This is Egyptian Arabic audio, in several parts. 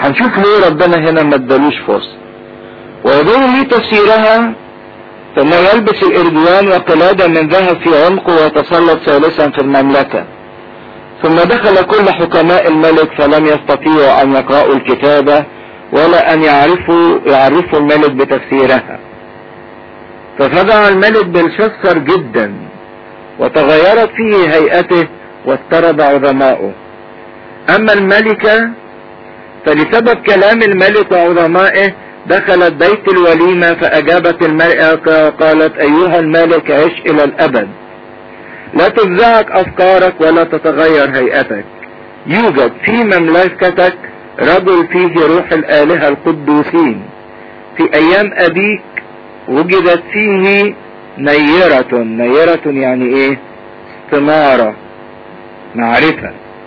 هنشوف ليه ربنا هنا ما ادالوش فرصة ويظن لي تفسيرها ثم يلبس الارجوان وقلادة من ذهب في عنقه ويتسلط ثالثا في المملكة ثم دخل كل حكماء الملك فلم يستطيعوا ان يقرأوا الكتابة ولا ان يعرفوا يعرفوا الملك بتفسيرها ففزع الملك بلشسر جدا وتغيرت فيه هيئته واضطرب عظماؤه اما الملكة فلسبب كلام الملك وعظمائه دخلت بيت الوليمة فاجابت الملكة قالت ايها الملك عش الى الابد لا تفزعك افكارك ولا تتغير هيئتك يوجد في مملكتك رجل فيه روح الالهة القدوسين في ايام ابيك وجدت فيه نيرة نيرة يعني ايه استمارة معرفة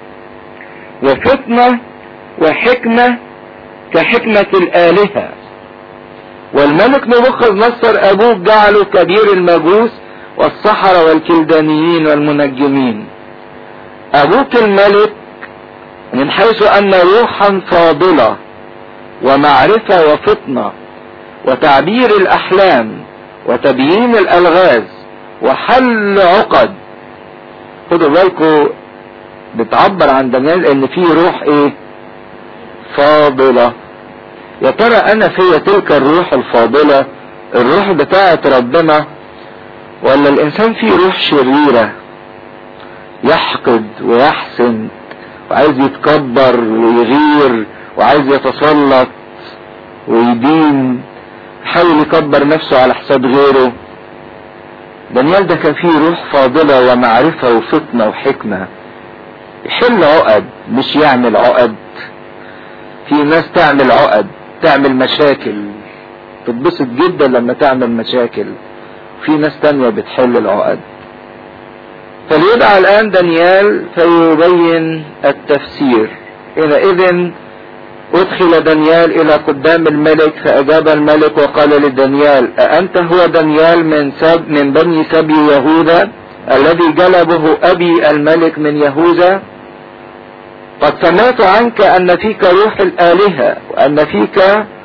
وفطنة وحكمة كحكمة الآلهة والملك نبوخذ نصر أبوه جعله كبير المجوس والسحرة والكلدانيين والمنجمين أبوك الملك من حيث أن روحا فاضلة ومعرفة وفطنة وتعبير الأحلام وتبيين الألغاز وحل عقد خدوا بالكم بتعبر عن دانيال ان في روح ايه فاضلة يا ترى انا في تلك الروح الفاضلة الروح بتاعت ربنا ولا الانسان فيه روح شريرة يحقد ويحسن وعايز يتكبر ويغير وعايز يتسلط ويدين يحاول يكبر نفسه على حساب غيره دانيال ده كان فيه روح فاضلة ومعرفة وفطنة وحكمة يحل عقد مش يعمل عقد في ناس تعمل عقد تعمل مشاكل تتبسط جدا لما تعمل مشاكل في ناس تانية بتحل العقد فليدعى الآن دانيال فيبين التفسير حينئذ أدخل دانيال إلى قدام الملك فأجاب الملك وقال لدانيال أأنت هو دانيال من سب من بني سبي يهوذا الذي جلبه أبي الملك من يهوذا قد سمعت عنك أن فيك روح الآلهة وأن فيك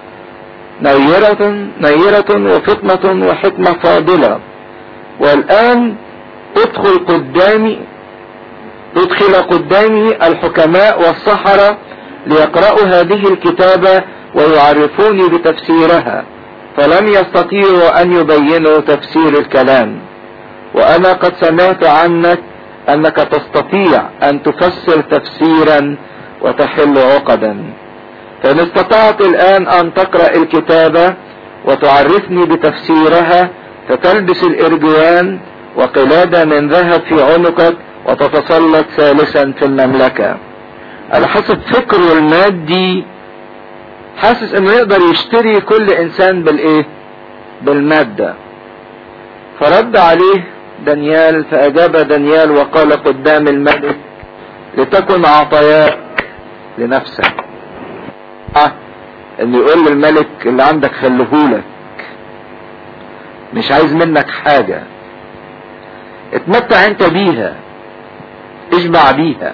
نيرة نيرة وفطنة وحكمة فاضلة والآن ادخل قدامي ادخل قدامي الحكماء والسحرة ليقرأوا هذه الكتابة ويعرفوني بتفسيرها فلم يستطيعوا أن يبينوا تفسير الكلام وأنا قد سمعت عنك أنك تستطيع أن تفسر تفسيرا وتحل عقدا فإن استطعت الآن أن تقرأ الكتابة وتعرفني بتفسيرها فتلبس الإرجوان وقلادة من ذهب في عنقك وتتسلط ثالثا في المملكة على حسب فكره المادي حاسس انه يقدر يشتري كل انسان بالايه بالمادة فرد عليه دانيال فاجاب دانيال وقال قدام الملك لتكن عطاياك لنفسك اه اللي يقول للملك اللي عندك خليهولك مش عايز منك حاجة اتمتع انت بيها اشبع بيها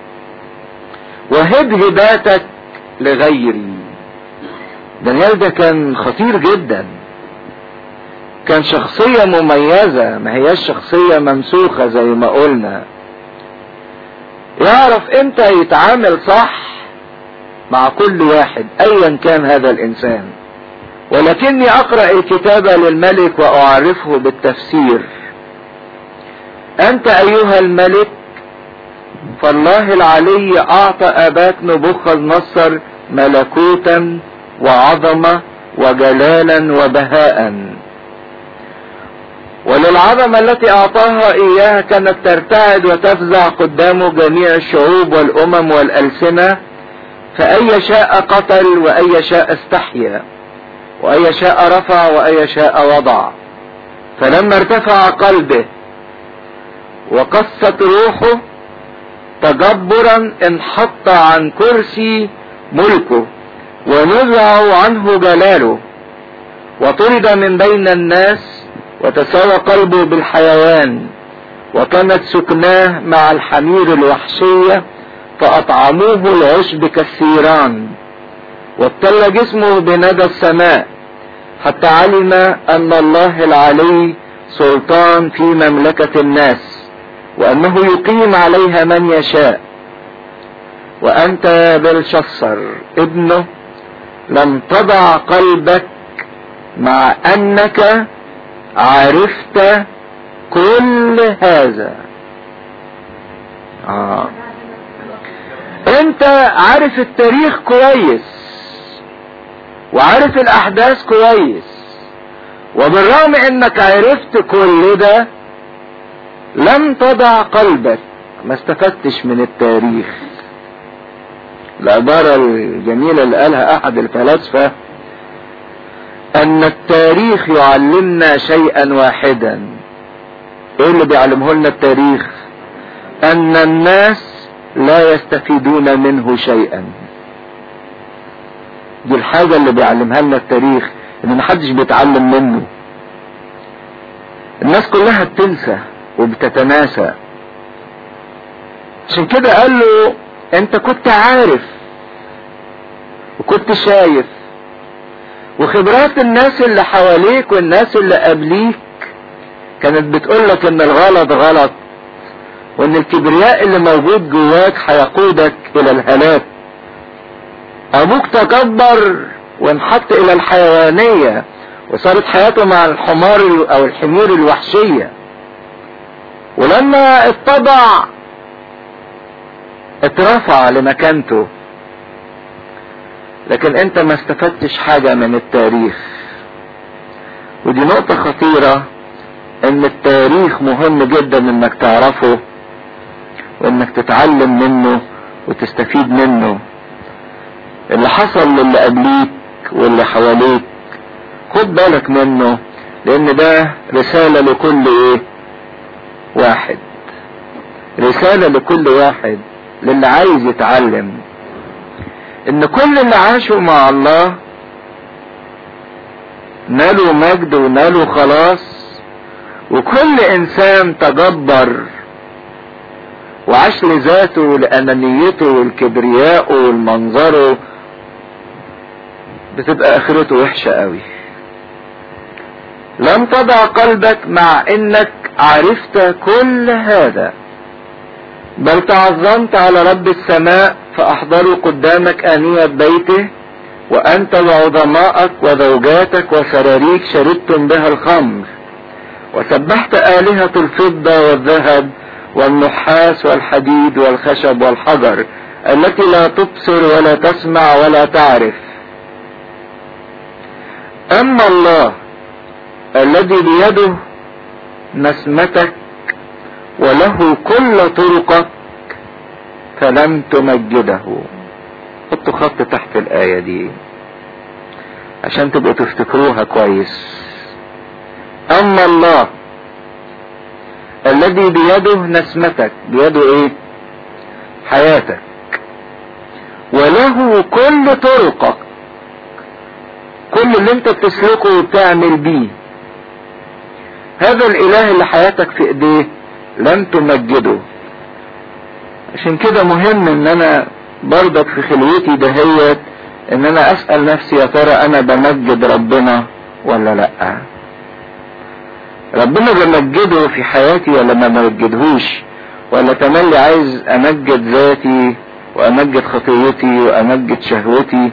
وهب هباتك لغيري دانيال ده كان خطير جدا كان شخصية مميزة ما هياش شخصية ممسوخة زي ما قلنا يعرف امتى يتعامل صح مع كل واحد ايا كان هذا الانسان ولكني اقرأ الكتابة للملك واعرفه بالتفسير انت ايها الملك فالله العلي اعطى اباك نبوخذ نصر ملكوتا وعظمة وجلالا وبهاء وللعظمة التي اعطاها اياها كانت ترتعد وتفزع قدامه جميع الشعوب والامم والالسنة فاي شاء قتل واي شاء استحيا واي شاء رفع واي شاء وضع فلما ارتفع قلبه وقست روحه تجبرا انحط عن كرسي ملكه ونزع عنه جلاله وطرد من بين الناس وتساوى قلبه بالحيوان وكانت سكناه مع الحمير الوحشية فأطعموه العشب كالثيران وابتل جسمه بندى السماء حتى علم ان الله العلي سلطان في مملكة الناس وانه يقيم عليها من يشاء وانت يا بلشصر ابنه لم تضع قلبك مع انك عرفت كل هذا آه. انت عارف التاريخ كويس وعارف الاحداث كويس وبالرغم انك عرفت كل ده لم تضع قلبك ما استفدتش من التاريخ العبارة الجميلة اللي قالها احد الفلاسفة ان التاريخ يعلمنا شيئا واحدا ايه اللي بيعلمه لنا التاريخ ان الناس لا يستفيدون منه شيئا دي الحاجة اللي بيعلمها لنا التاريخ ان محدش بيتعلم منه الناس كلها بتنسى وبتتناسى عشان كده قال له انت كنت عارف وكنت شايف وخبرات الناس اللي حواليك والناس اللي قبليك كانت بتقولك ان الغلط غلط وان الكبرياء اللي موجود جواك هيقودك الى الهلاك ابوك تكبر وانحط الى الحيوانية وصارت حياته مع الحمار او الحمير الوحشية ولما اتطبع اترفع لمكانته لكن انت ما استفدتش حاجة من التاريخ ودي نقطة خطيرة ان التاريخ مهم جدا انك تعرفه وانك تتعلم منه وتستفيد منه اللي حصل للي قبليك واللي حواليك خد بالك منه لان ده رسالة لكل ايه واحد رسالة لكل واحد للي عايز يتعلم ان كل اللي عاشوا مع الله نالوا مجد ونالوا خلاص وكل انسان تجبر وعاش لذاته لانانيته والكبرياء والمنظره بتبقى اخرته وحشة قوي لم تضع قلبك مع انك عرفت كل هذا بل تعظمت على رب السماء فاحضروا قدامك انية بيته وانت وعظمائك وزوجاتك وسراريك شربتم بها الخمر وسبحت آلهة الفضة والذهب والنحاس والحديد والخشب والحجر التي لا تبصر ولا تسمع ولا تعرف اما الله الذي بيده نسمتك وله كل طرقك فلم تمجده حطوا خط تحت الآية دي عشان تبقوا تفتكروها كويس اما الله الذي بيده نسمتك بيده ايه حياتك وله كل طرقك كل اللي انت بتسلكه وبتعمل بيه هذا الاله اللي حياتك في ايديه لم تمجده عشان كده مهم ان انا برضك في خلوتي دهيت ان انا اسأل نفسي يا ترى انا بمجد ربنا ولا لا ربنا بمجده في حياتي ولا ما بمجدهوش ولا تملي عايز امجد ذاتي وامجد خطيتي وامجد شهوتي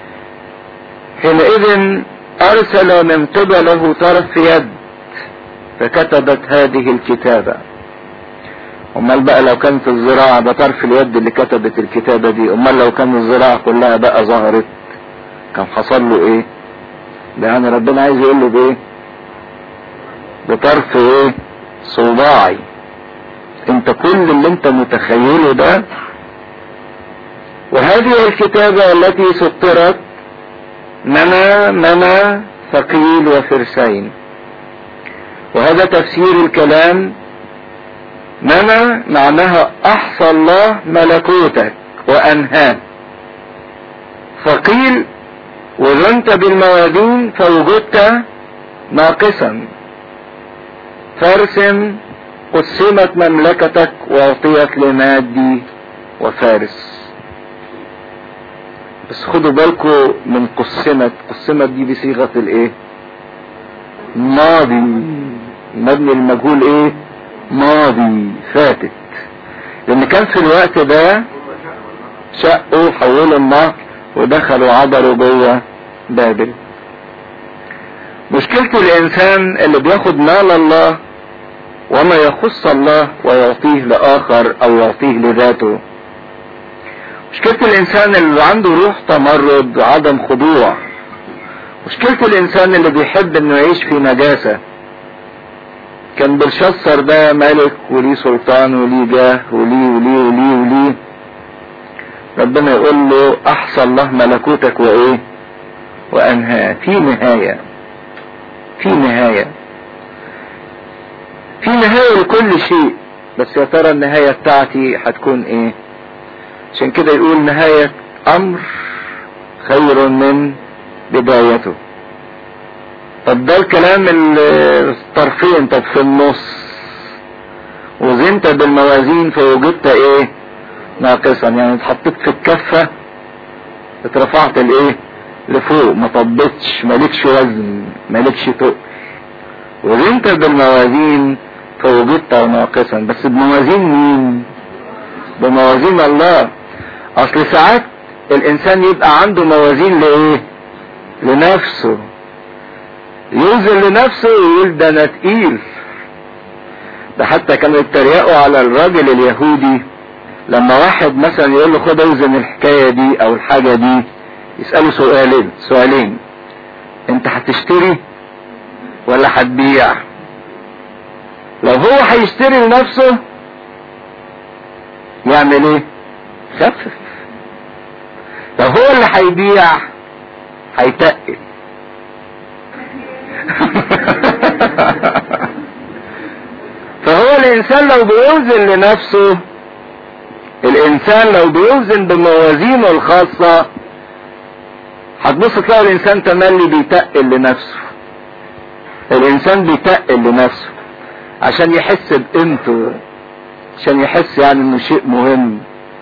حينئذ ارسل من قبله طرف يد فكتبت هذه الكتابة امال بقى لو كانت الزراعة ده طرف اليد اللي كتبت الكتابة دي امال لو كان الزراعة كلها بقى ظهرت كان حصل له ايه ده يعني ربنا عايز يقول له بايه بطرف ايه صباعي انت كل اللي انت متخيله ده وهذه الكتابة التي سطرت منى منى ثقيل وفرسين وهذا تفسير الكلام منى معناها احصى الله ملكوتك وانهاه ثقيل وزنت بالموازين فوجدت ناقصا فارس قسمت مملكتك واعطيت لمادي وفارس بس خدوا بالكم من قسمت قسمت دي بصيغة الايه ماضي مبني المجهول ايه ماضي فاتت لان كان في الوقت ده شقوا حولوا النهر ودخلوا عبروا جوه بابل مشكلة الانسان اللي بياخد مال الله وما يخص الله ويعطيه لاخر او يعطيه لذاته مشكلة الانسان اللي عنده روح تمرد وعدم خضوع مشكلة الانسان اللي بيحب انه يعيش في نجاسة كان بلشسر ده ملك وليه سلطان وليه جاه وليه وليه وليه وليه ربنا يقول له احصى الله ملكوتك وايه وانهاه في نهاية في نهاية في نهاية لكل شيء بس يا ترى النهاية بتاعتي هتكون ايه عشان كده يقول نهاية امر خير من بدايته طب ده الكلام الطرفين طب في النص وزنت بالموازين فوجدت ايه ناقصا يعني اتحطيت في الكفة اترفعت الايه لفوق ما طبتش مالكش وزن مالكش تقل وزنت بالموازين فوجدت ناقصا بس بموازين مين بموازين الله اصل ساعات الانسان يبقى عنده موازين لايه لنفسه يوزن لنفسه ويقول ده انا تقيل ده حتى كانوا يتريقوا على الراجل اليهودي لما واحد مثلا يقول له خد اوزن الحكايه دي او الحاجه دي يساله سؤالين سؤالين انت هتشتري ولا هتبيع لو هو هيشتري لنفسه يعمل ايه خفف لو هو اللي هيبيع هيتقل فهو الانسان لو بيوزن لنفسه الانسان لو بيوزن بموازينه الخاصة هتبص تلاقي الانسان تملي بيتقل لنفسه الانسان بيتقل لنفسه عشان يحس بقيمته عشان يحس يعني انه شيء مهم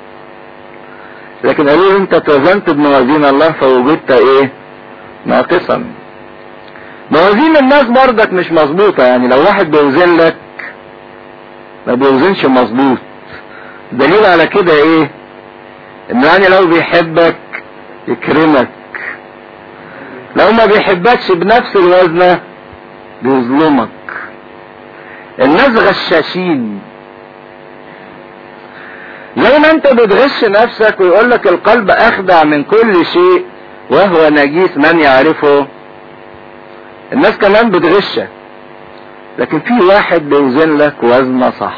لكن قالوا انت توزنت بموازين الله فوجدت ايه ناقصا موازين الناس برضك مش مظبوطة يعني لو واحد بيوزن لك ما بيوزنش مظبوط دليل على كده ايه انه يعني لو بيحبك يكرمك لو ما بيحبكش بنفس الوزنة بيظلمك الناس غشاشين زي ما انت بتغش نفسك ويقول لك القلب اخدع من كل شيء وهو نجيس من يعرفه الناس كمان بتغشك لكن في واحد بيوزن لك وزنه صح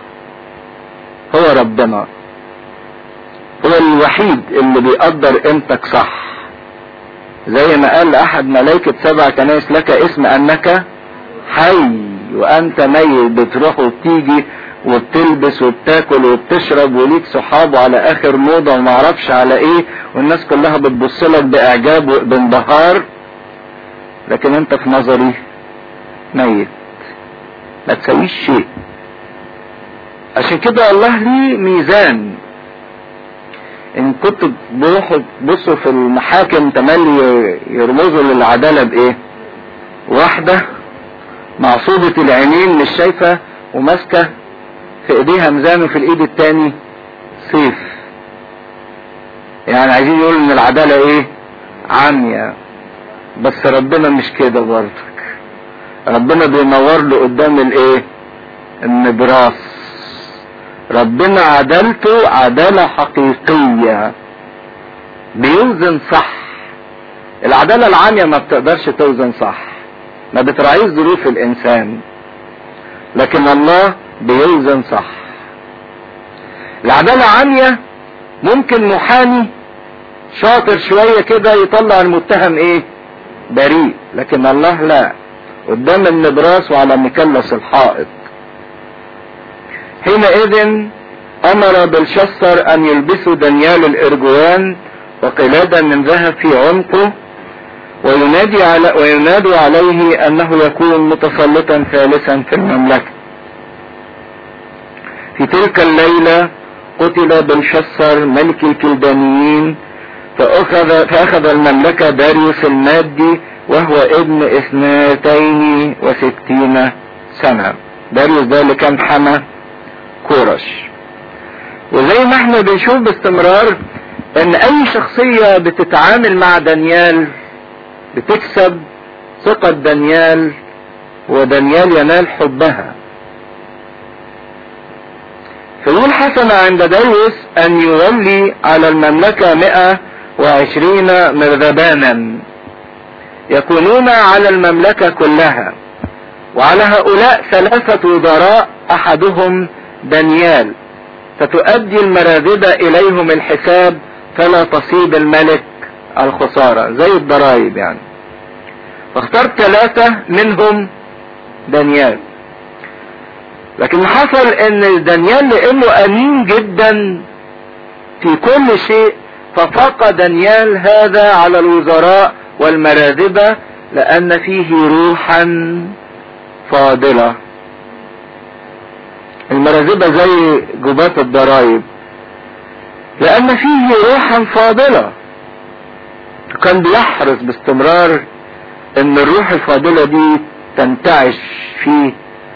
هو ربنا هو الوحيد اللي بيقدر قيمتك صح زي ما قال احد ملائكة سبع كنائس لك اسم انك حي وانت ميت بتروح وبتيجي وبتلبس وبتاكل وبتشرب وليك صحاب على اخر موضة ومعرفش على ايه والناس كلها بتبص لك باعجاب وبانبهار لكن انت في نظري ميت ما تسويش شيء عشان كده الله ليه ميزان ان كنت بروحوا تبصوا في المحاكم تملي يرمزوا للعدالة بايه واحدة معصوبة العينين مش شايفة وماسكة في ايديها ميزان وفي الايد التاني سيف يعني عايزين يقولوا ان العدالة ايه عامية بس ربنا مش كده برضك ربنا بينور له قدام الايه النبراس ربنا عدالته عدالة حقيقية بيوزن صح العدالة العامية ما بتقدرش توزن صح ما بتراعيش ظروف الانسان لكن الله بيوزن صح العدالة عامية ممكن محامي شاطر شوية كده يطلع المتهم ايه بريء لكن الله لا قدام النبراس وعلى مكلس الحائط حينئذ امر بلشسر ان يلبسوا دانيال الارجوان وقلادة من ذهب في عنقه وينادي على وينادوا عليه انه يكون متسلطا ثالثا في المملكة في تلك الليلة قتل بلشسر ملك الكلدانيين فأخذ, فأخذ المملكة داريوس المادي وهو ابن اثنتين وستين سنة داريوس ده اللي كان حمى كورش وزي ما احنا بنشوف باستمرار ان اي شخصية بتتعامل مع دانيال بتكسب ثقة دانيال ودانيال ينال حبها فيقول حسن عند داوس ان يولي على المملكة مئة وعشرين مرذبانا يكونون على المملكة كلها وعلى هؤلاء ثلاثة وزراء احدهم دانيال فتؤدي المراذبة اليهم الحساب فلا تصيب الملك الخسارة زي الضرائب يعني فاخترت ثلاثة منهم دانيال لكن حصل ان دانيال لانه امين جدا في كل شيء ففاق دانيال هذا على الوزراء والمراذبة لان فيه روحا فاضلة المراذبة زي جبات الضرائب لان فيه روحا فاضلة كان بيحرص باستمرار ان الروح الفاضلة دي تنتعش فيه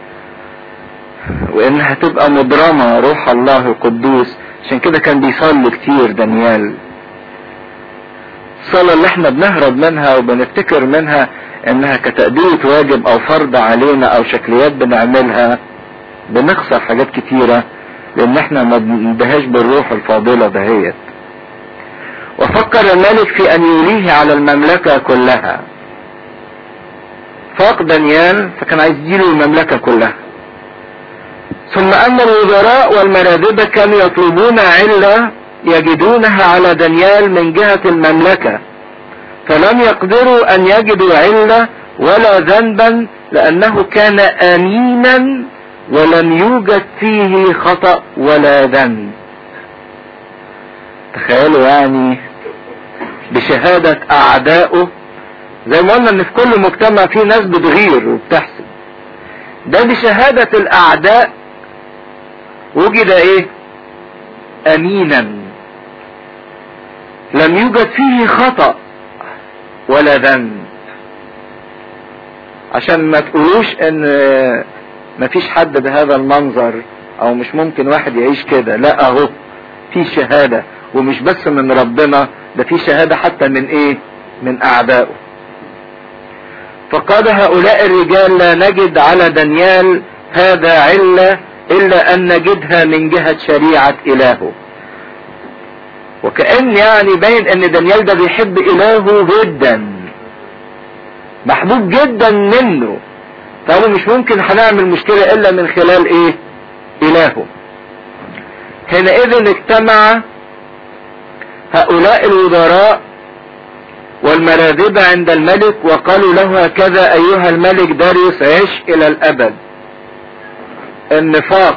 وانها تبقى مبرمة روح الله القدوس عشان كده كان بيصلي كتير دانيال الصلاة اللي احنا بنهرب منها وبنفتكر منها انها كتأدية واجب او فرض علينا او شكليات بنعملها بنخسر حاجات كتيرة لان احنا ما بندهاش بالروح الفاضلة دهيت وفكر الملك في ان يوليه على المملكة كلها فاق دانيال فكان عايز يديله المملكة كلها ثم ان الوزراء والمراذبة كانوا يطلبون علة يجدونها على دانيال من جهة المملكة فلم يقدروا ان يجدوا علة ولا ذنبا لانه كان امينا ولم يوجد فيه خطأ ولا ذنب تخيلوا يعني بشهادة اعدائه زي ما قلنا ان في كل مجتمع في ناس بتغير وبتحسب ده بشهادة الاعداء وجد ايه امينا لم يوجد فيه خطأ ولا ذنب عشان ما تقولوش ان مفيش حد بهذا المنظر او مش ممكن واحد يعيش كده لا اهو في شهادة ومش بس من ربنا ده في شهادة حتى من ايه من اعدائه فقال هؤلاء الرجال لا نجد على دانيال هذا علة الا ان نجدها من جهة شريعة الهه وكأن يعني باين ان دانيال ده بيحب الهه جدا محبوب جدا منه فقالوا مش ممكن هنعمل مشكلة الا من خلال ايه الهه حينئذ اجتمع هؤلاء الوزراء والمراذبة عند الملك وقالوا له هكذا ايها الملك داريوس عش الى الابد النفاق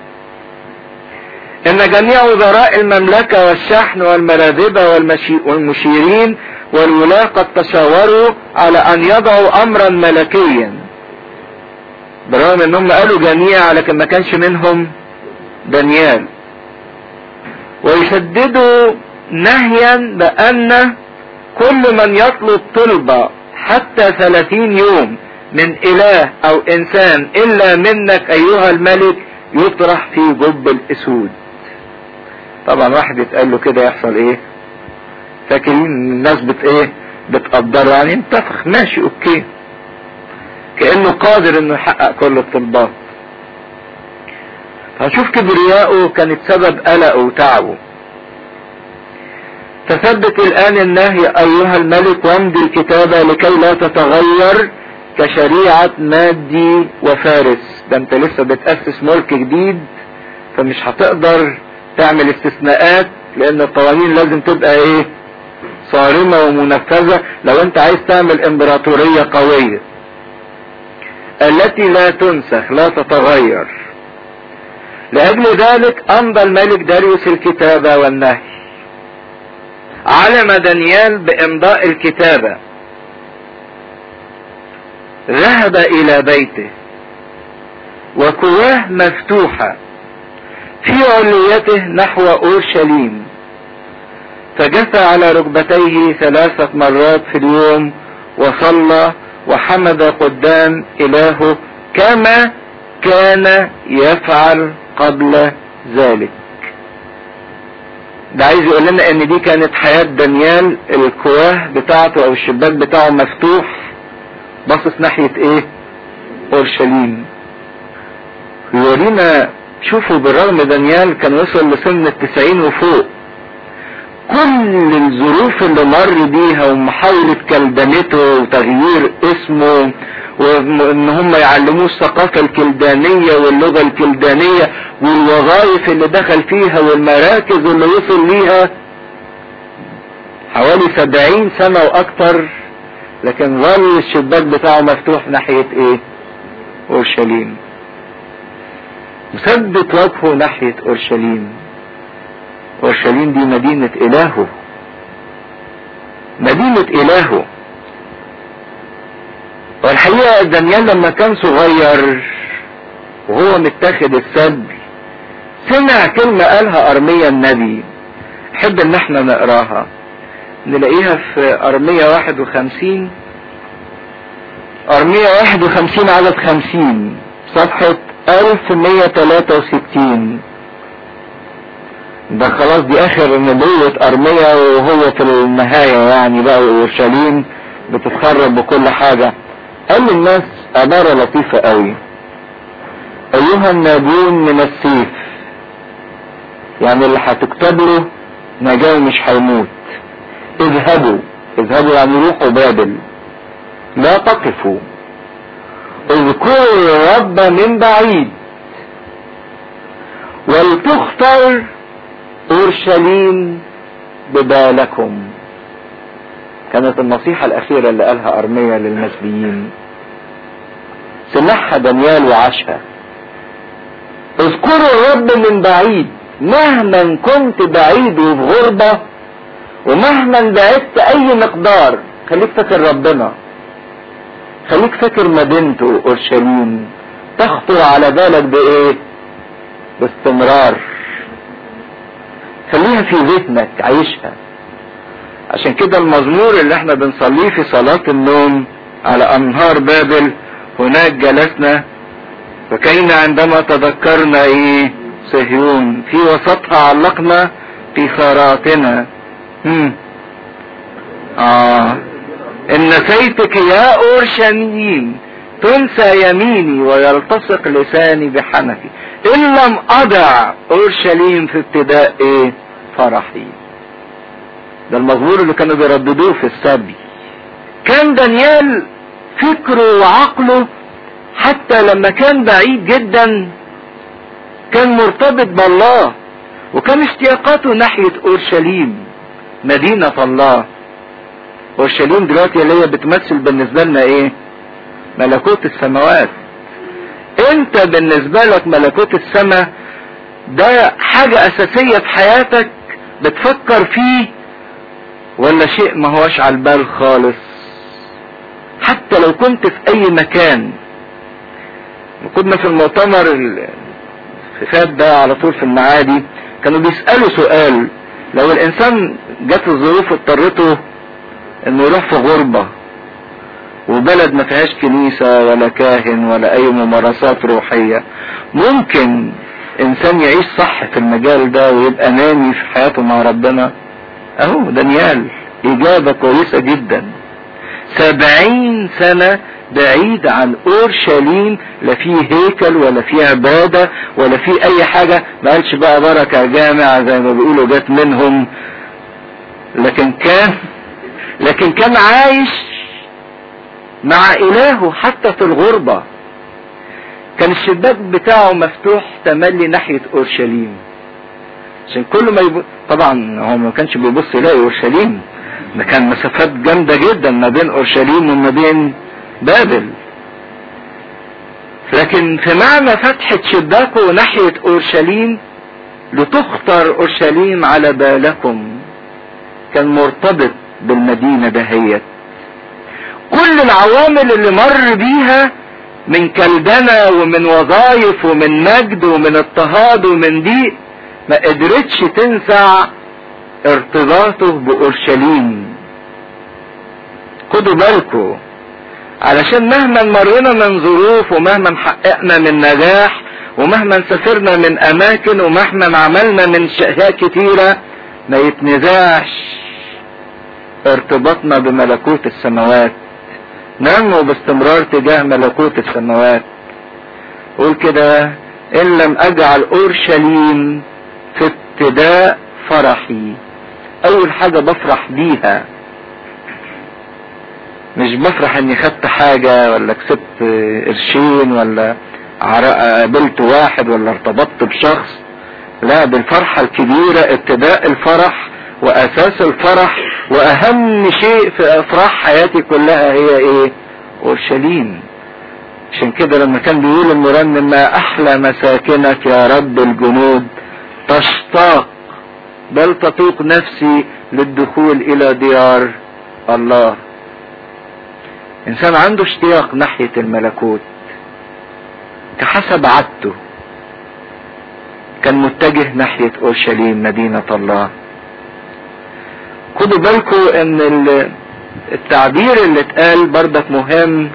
ان جميع وزراء المملكة والشحن والمراذبة والمشيرين والولاة قد تشاوروا على ان يضعوا امرا ملكيا برغم انهم قالوا جميع لكن ما كانش منهم دانيال ويشددوا نهيا بان كل من يطلب طلبة حتى ثلاثين يوم من اله او انسان الا منك ايها الملك يطرح في جب الاسود طبعا واحد يتقال له كده يحصل ايه فاكرين الناس بت ايه بتقدر يعني انتفخ ماشي اوكي كانه قادر انه يحقق كل الطلبات هشوف كبرياءه كانت سبب قلقه وتعبه فثبت الان النهي ايها الملك وامضي الكتابة لكي لا تتغير كشريعة مادي وفارس ده انت لسه بتأسس ملك جديد فمش هتقدر تعمل استثناءات لان القوانين لازم تبقى ايه صارمة ومنفذة لو انت عايز تعمل امبراطورية قوية التي لا تنسخ لا تتغير لأجل ذلك أمضى الملك داريوس الكتابة والنهي علم دانيال بإمضاء الكتابة ذهب إلى بيته وكواه مفتوحة في عليته نحو أورشليم فجثى على ركبتيه ثلاثة مرات في اليوم وصلى وحمد قدام إلهه كما كان يفعل قبل ذلك ده عايز يقول لنا ان دي كانت حياة دانيال الكواه بتاعته او الشباك بتاعه مفتوح باصص ناحية ايه اورشليم يورينا شوفوا بالرغم دانيال كان وصل لسن التسعين وفوق كل الظروف اللي مر بيها ومحاولة كلدنته وتغيير اسمه وان هم يعلموه الثقافة الكلدانية واللغة الكلدانية والوظائف اللي دخل فيها والمراكز اللي وصل ليها حوالي سبعين سنة واكتر لكن ظل الشباك بتاعه مفتوح ناحية ايه اورشليم مثبت وجهه ناحية اورشليم اورشليم دي مدينة الهه مدينة الهه والحقيقة دانيال لما كان صغير وهو متاخد السبي سمع كلمة قالها أرميا النبي حب ان احنا نقراها نلاقيها في أرمية واحد وخمسين أرمية واحد وخمسين عدد خمسين صفحة ألف مية تلاتة وستين ده خلاص دي آخر نبوة أرمية وهو في النهاية يعني بقى أورشليم بتتخرب بكل حاجة قال للناس عبارة لطيفة قوي أيها الناجون من السيف يعني اللي هتكتب له نجاة مش هيموت اذهبوا اذهبوا يعني روحوا بابل لا تقفوا اذكروا الرب من بعيد ولتختر اورشليم ببالكم كانت النصيحة الأخيرة اللي قالها أرميا للمسبيين سمعها دانيال وعاشها اذكروا الرب من بعيد مهما كنت بعيد وفي غربة ومهما بعدت أي مقدار خليك فاكر ربنا خليك فاكر مدينته أورشليم تخطر على بالك بإيه؟ باستمرار خليها في ذهنك عيشها عشان كده المزمور اللي احنا بنصليه في صلاة النوم على انهار بابل هناك جلسنا فكينا عندما تذكرنا ايه صهيون في وسطها علقنا قيثاراتنا هم. اه ان نسيتك يا اورشليم تنسى يميني ويلتصق لساني بحنكي ان لم اضع اورشليم في ابتداء ايه فرحي ده المزمور اللي كانوا بيرددوه في السبي كان دانيال فكره وعقله حتى لما كان بعيد جدا كان مرتبط بالله وكان اشتياقاته ناحية اورشليم مدينة الله اورشليم دلوقتي اللي هي بتمثل بالنسبة لنا ايه ملكوت السماوات انت بالنسبة لك ملكوت السماء ده حاجة اساسية في حياتك بتفكر فيه ولا شيء ما هوش على البال خالص حتى لو كنت في اي مكان كنا في المؤتمر اللي فات ده على طول في المعادي كانوا بيسألوا سؤال لو الانسان جات الظروف اضطرته انه يروح في غربة وبلد ما فيهاش كنيسة ولا كاهن ولا اي ممارسات روحية ممكن انسان يعيش صح في المجال ده ويبقى نامي في حياته مع ربنا اهو دانيال اجابة كويسة جدا سبعين سنة بعيد عن اورشليم لا فيه هيكل ولا فيه عبادة ولا فيه اي حاجة ما قالش بقى بركة جامعة زي ما بيقولوا جت منهم لكن كان لكن كان عايش مع الهه حتى في الغربة كان الشباك بتاعه مفتوح تملي ناحية اورشليم عشان كل ما يبص طبعا هو ما كانش بيبص يلاقي اورشليم ده كان مسافات جامده جدا ما بين اورشليم وما بين بابل لكن في معنى فتحة شباكه ناحية اورشليم لتختار اورشليم على بالكم كان مرتبط بالمدينة دهيت كل العوامل اللي مر بيها من كلدنة ومن وظائف ومن مجد ومن اضطهاد ومن ضيق ما قدرتش تنزع ارتباطه بأورشليم خدوا بالكم علشان مهما مرينا من ظروف ومهما حققنا من نجاح ومهما سافرنا من اماكن ومهما عملنا من اشياء كتيرة ما يتنزعش ارتباطنا بملكوت السماوات ننمو باستمرار تجاه ملكوت السماوات قول كده ان لم اجعل اورشليم في ابتداء فرحي اول حاجة بفرح بيها مش بفرح اني خدت حاجة ولا كسبت قرشين ولا قابلت واحد ولا ارتبطت بشخص لا بالفرحة الكبيرة ابتداء الفرح واساس الفرح واهم شيء في افراح حياتي كلها هي ايه اورشليم عشان كده لما كان بيقول المرنم ما احلى مساكنك يا رب الجنود تشتاق بل تطوق نفسي للدخول الى ديار الله انسان عنده اشتياق ناحية الملكوت كحسب عادته كان متجه ناحية اورشليم مدينة الله خدوا بالكم ان التعبير اللي اتقال بردك مهم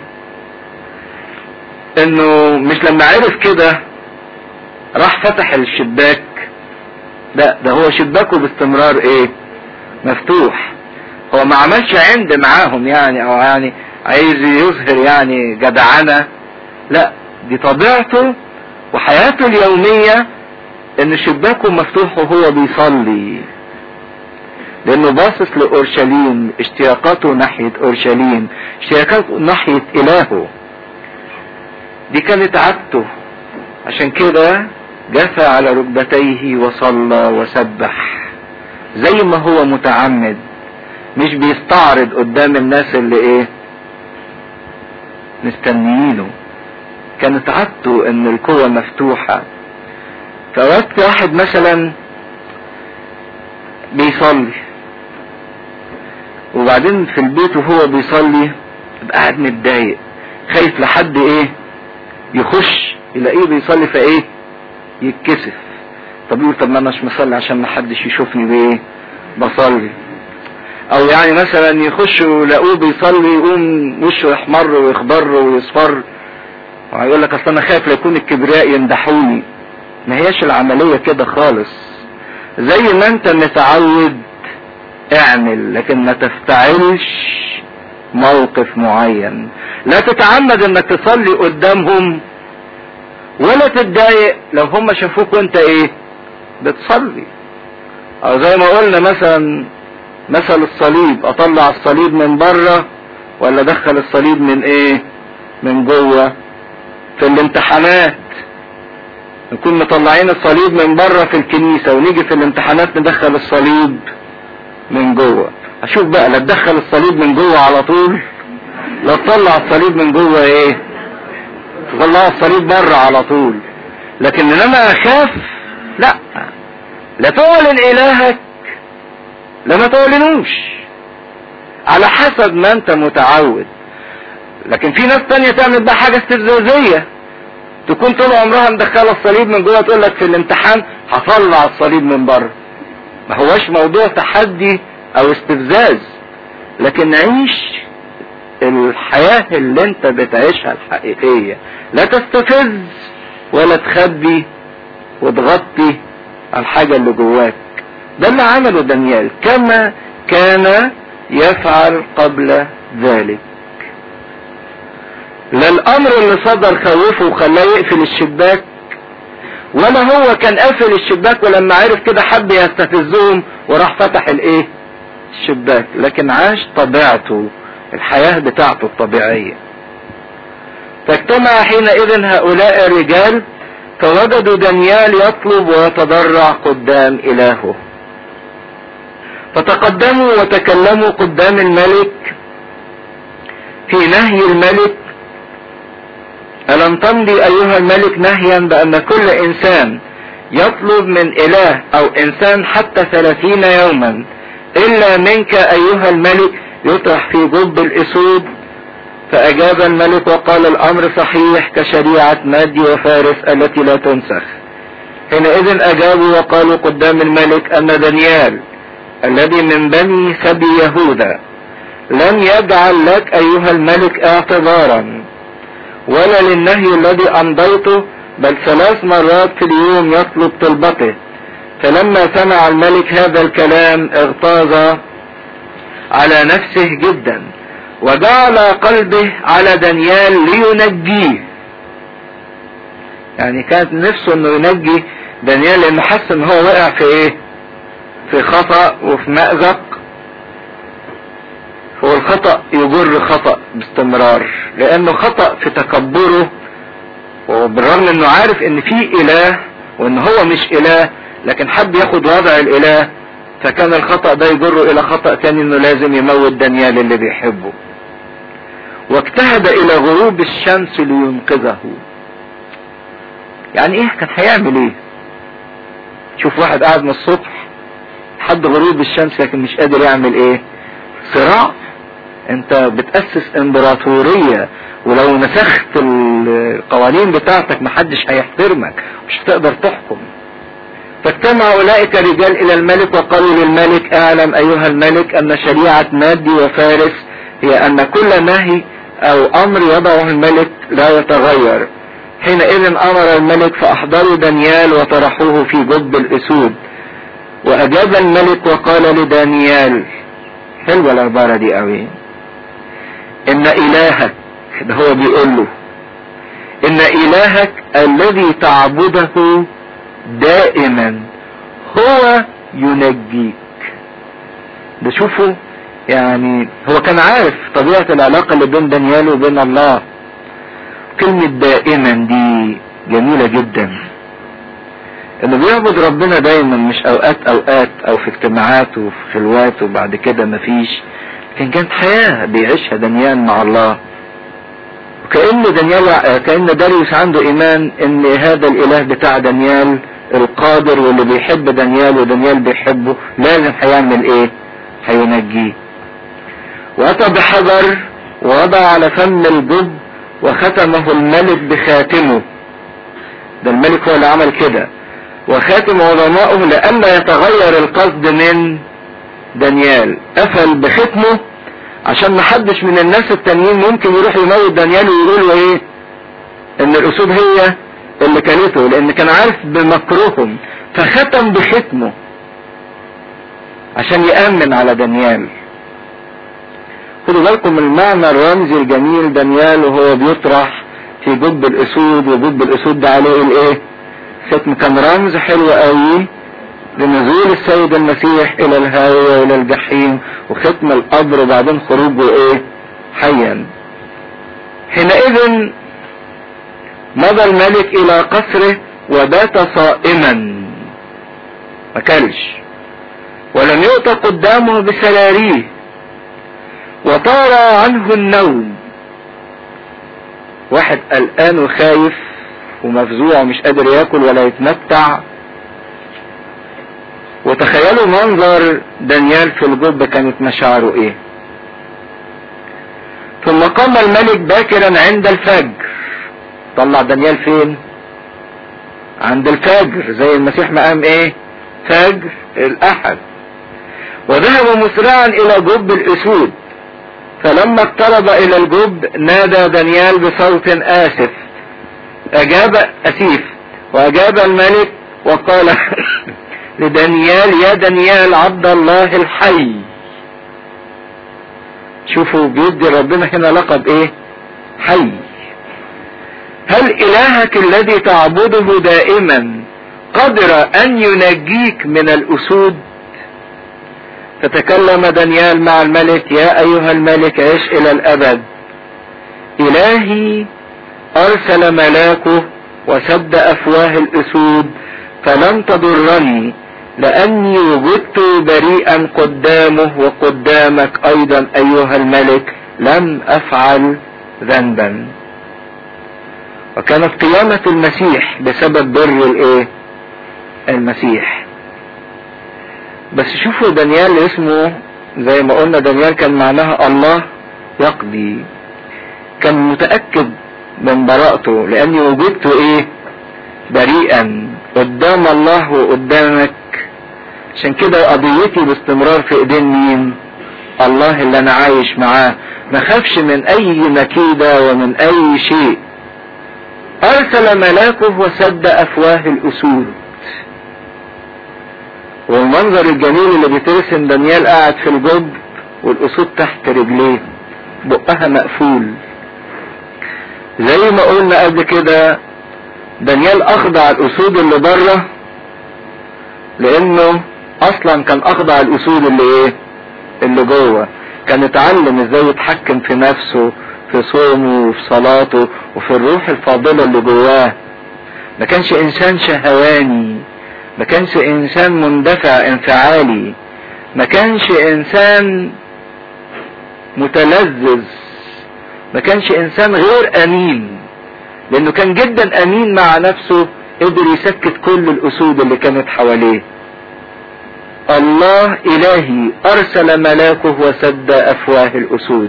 انه مش لما عرف كده راح فتح الشباك لا ده هو شباكه باستمرار ايه مفتوح هو ما عملش عند معاهم يعني او يعني عايز يظهر يعني جدعنة لا دي طبيعته وحياته اليومية ان شباكه مفتوح وهو بيصلي لانه باصص لاورشليم اشتياقاته ناحية اورشليم اشتياقاته ناحية الهه دي كانت عادته عشان كده جثى على ركبتيه وصلى وسبح زي ما هو متعمد مش بيستعرض قدام الناس اللي ايه مستنيينه كانت عادته ان القوة مفتوحة فوقت واحد مثلا بيصلي وبعدين في البيت وهو بيصلي يبقى قاعد متضايق خايف لحد ايه يخش يلاقيه بيصلي فايه يتكسف طب يقول طب ما انا مش مصلي عشان ما حدش يشوفني بايه بصلي او يعني مثلا يخشوا يلاقوه بيصلي يقوم وشه يحمر ويخضر ويصفر ويقول لك اصل انا خايف لا يكون الكبرياء يمدحوني ما هياش العمليه كده خالص زي ما انت متعود اعمل لكن ما تفتعلش موقف معين لا تتعمد انك تصلي قدامهم ولا تتضايق لو هم شافوك وانت ايه بتصلي او زي ما قلنا مثلا مثل الصليب اطلع الصليب من بره ولا ادخل الصليب من ايه من جوه في الامتحانات نكون مطلعين الصليب من بره في الكنيسة ونيجي في الامتحانات ندخل الصليب من جوه اشوف بقى لا تدخل الصليب من جوه على طول لا تطلع الصليب من جوه ايه تطلع الصليب بره على طول لكن لما اخاف لا لا تعلن الهك لما تعلنوش على حسب ما انت متعود لكن في ناس تانية تعمل بقى حاجة استفزازية تكون طول عمرها مدخلة الصليب من جوه تقول لك في الامتحان هطلع الصليب من بره ما هوش موضوع تحدي او استفزاز لكن عيش الحياة اللي انت بتعيشها الحقيقية لا تستفز ولا تخبي وتغطي الحاجة اللي جواك ده اللي عمله دانيال كما كان يفعل قبل ذلك لا الامر اللي صدر خوفه وخلاه يقفل الشباك ولا هو كان قافل الشباك ولما عرف كده حب يستفزهم وراح فتح الايه الشباك لكن عاش طبيعته الحياة بتاعته الطبيعية فاجتمع حينئذ هؤلاء الرجال فوجدوا دانيال يطلب ويتضرع قدام إلهه فتقدموا وتكلموا قدام الملك في نهي الملك ألم تمضي أيها الملك نهيا بأن كل إنسان يطلب من إله أو إنسان حتى ثلاثين يوما إلا منك أيها الملك يطرح في جب الأسود فأجاب الملك وقال الأمر صحيح كشريعة مادي وفارس التي لا تنسخ حينئذ أجابوا وقالوا قدام الملك أن دانيال الذي من بني سبي يهوذا لم يجعل لك ايها الملك اعتذارا ولا للنهي الذي امضيته بل ثلاث مرات في اليوم يطلب طلبته فلما سمع الملك هذا الكلام اغتاظ على نفسه جدا وجعل قلبه على دانيال لينجيه يعني كانت نفسه انه ينجي دانيال لانه حس ان هو وقع في ايه في خطأ وفي مأزق هو الخطأ يجر خطأ باستمرار لانه خطأ في تكبره وبالرغم انه عارف ان في اله وان هو مش اله لكن حب ياخد وضع الاله فكان الخطأ ده يجره الى خطأ تاني انه لازم يموت دانيال اللي بيحبه واجتهد الى غروب الشمس لينقذه يعني ايه كان هيعمل ايه شوف واحد قاعد من الصبح لحد غروب الشمس لكن مش قادر يعمل ايه صراع انت بتأسس امبراطورية ولو نسخت القوانين بتاعتك محدش هيحترمك مش هتقدر تحكم فاجتمع اولئك الرجال الى الملك وقالوا للملك اعلم ايها الملك ان شريعة مادي وفارس هي ان كل نهي او امر يضعه الملك لا يتغير حينئذ امر الملك فاحضروا دانيال وطرحوه في جب الاسود واجاب الملك وقال لدانيال حلوة العبارة دي قوي ان الهك ده هو بيقول له ان الهك الذي تعبده دائما هو ينجيك ده شوفوا يعني هو كان عارف طبيعة العلاقة اللي بين دانيال وبين الله كلمة دائما دي جميلة جدا انه بيعبد ربنا دايما مش اوقات اوقات او في اجتماعات وفي خلوات وبعد كده مفيش لكن كانت حياة بيعيشها دانيال مع الله وكأن دانيال كأن داريوس عنده ايمان ان هذا الاله بتاع دانيال القادر واللي بيحب دانيال ودانيال بيحبه لازم هيعمل ايه هينجيه واتى بحجر ووضع على فم الجب وختمه الملك بخاتمه ده الملك هو اللي عمل كده وخاتم عظمائه لئلا يتغير القصد من دانيال قفل بختمه عشان محدش من الناس التانيين ممكن يروح يموت دانيال ويقول له ايه ان الاسود هي اللي كانته لان كان عارف بمكرهم فختم بختمه عشان يأمن على دانيال خدوا بالكم المعنى الرمزي الجميل دانيال وهو بيطرح في جب الاسود وجب الاسود ده عليه الايه ختم كان رمز حلو قوي لنزول السيد المسيح الى الهاوية والى الجحيم وختم القبر وبعدين خروجه ايه حيا حينئذ مضى الملك الى قصره وبات صائما ما كلش ولم يؤت قدامه بسراريه وطار عنه النوم واحد قلقان وخايف ومفزوع ومش قادر ياكل ولا يتمتع وتخيلوا منظر دانيال في الجب كانت مشاعره ايه ثم قام الملك باكرا عند الفجر طلع دانيال فين عند الفجر زي المسيح ما قام ايه فجر الاحد وذهب مسرعا الى جب الاسود فلما اقترب الى الجب نادى دانيال بصوت اسف اجاب اسيف واجاب الملك وقال لدانيال يا دانيال عبد الله الحي شوفوا بيدي ربنا هنا لقب ايه حي هل الهك الذي تعبده دائما قدر ان ينجيك من الاسود فتكلم دانيال مع الملك يا ايها الملك عش الى الابد الهي ارسل ملاكه وسد افواه الاسود فلن تضرني لاني وجدت بريئا قدامه وقدامك ايضا ايها الملك لم افعل ذنبا وكانت قيامة المسيح بسبب بر الايه المسيح بس شوفوا دانيال اسمه زي ما قلنا دانيال كان معناها الله يقضي كان متأكد من براءته لاني وجدت ايه بريئا قدام الله وقدامك عشان كده قضيتي باستمرار في ايدين مين الله اللي انا عايش معاه ما خافش من اي مكيدة ومن اي شيء ارسل ملاكه وسد افواه الاسود والمنظر الجميل اللي بيترسم دانيال قاعد في الجب والاسود تحت رجليه بقها مقفول زي ما قلنا قبل كده دانيال اخضع الاسود اللي بره لانه اصلا كان اخضع الاسود اللي ايه اللي جوه كان اتعلم ازاي يتحكم في نفسه في صومه وفي صلاته وفي الروح الفاضلة اللي جواه ما كانش انسان شهواني ما كانش انسان مندفع انفعالي ما كانش انسان متلذذ ما كانش انسان غير امين لانه كان جدا امين مع نفسه قدر يسكت كل الاسود اللي كانت حواليه الله الهي ارسل ملاكه وسد افواه الاسود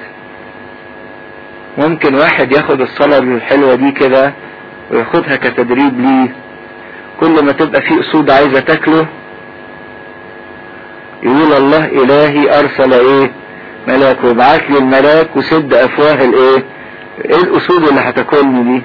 ممكن واحد ياخد الصلاة الحلوة دي كده وياخدها كتدريب ليه كل ما تبقى في اسود عايزة تاكله يقول الله الهي ارسل ايه ملاك وابعت لي الملاك وسد افواه الايه ايه الاسود اللي هتاكلني دي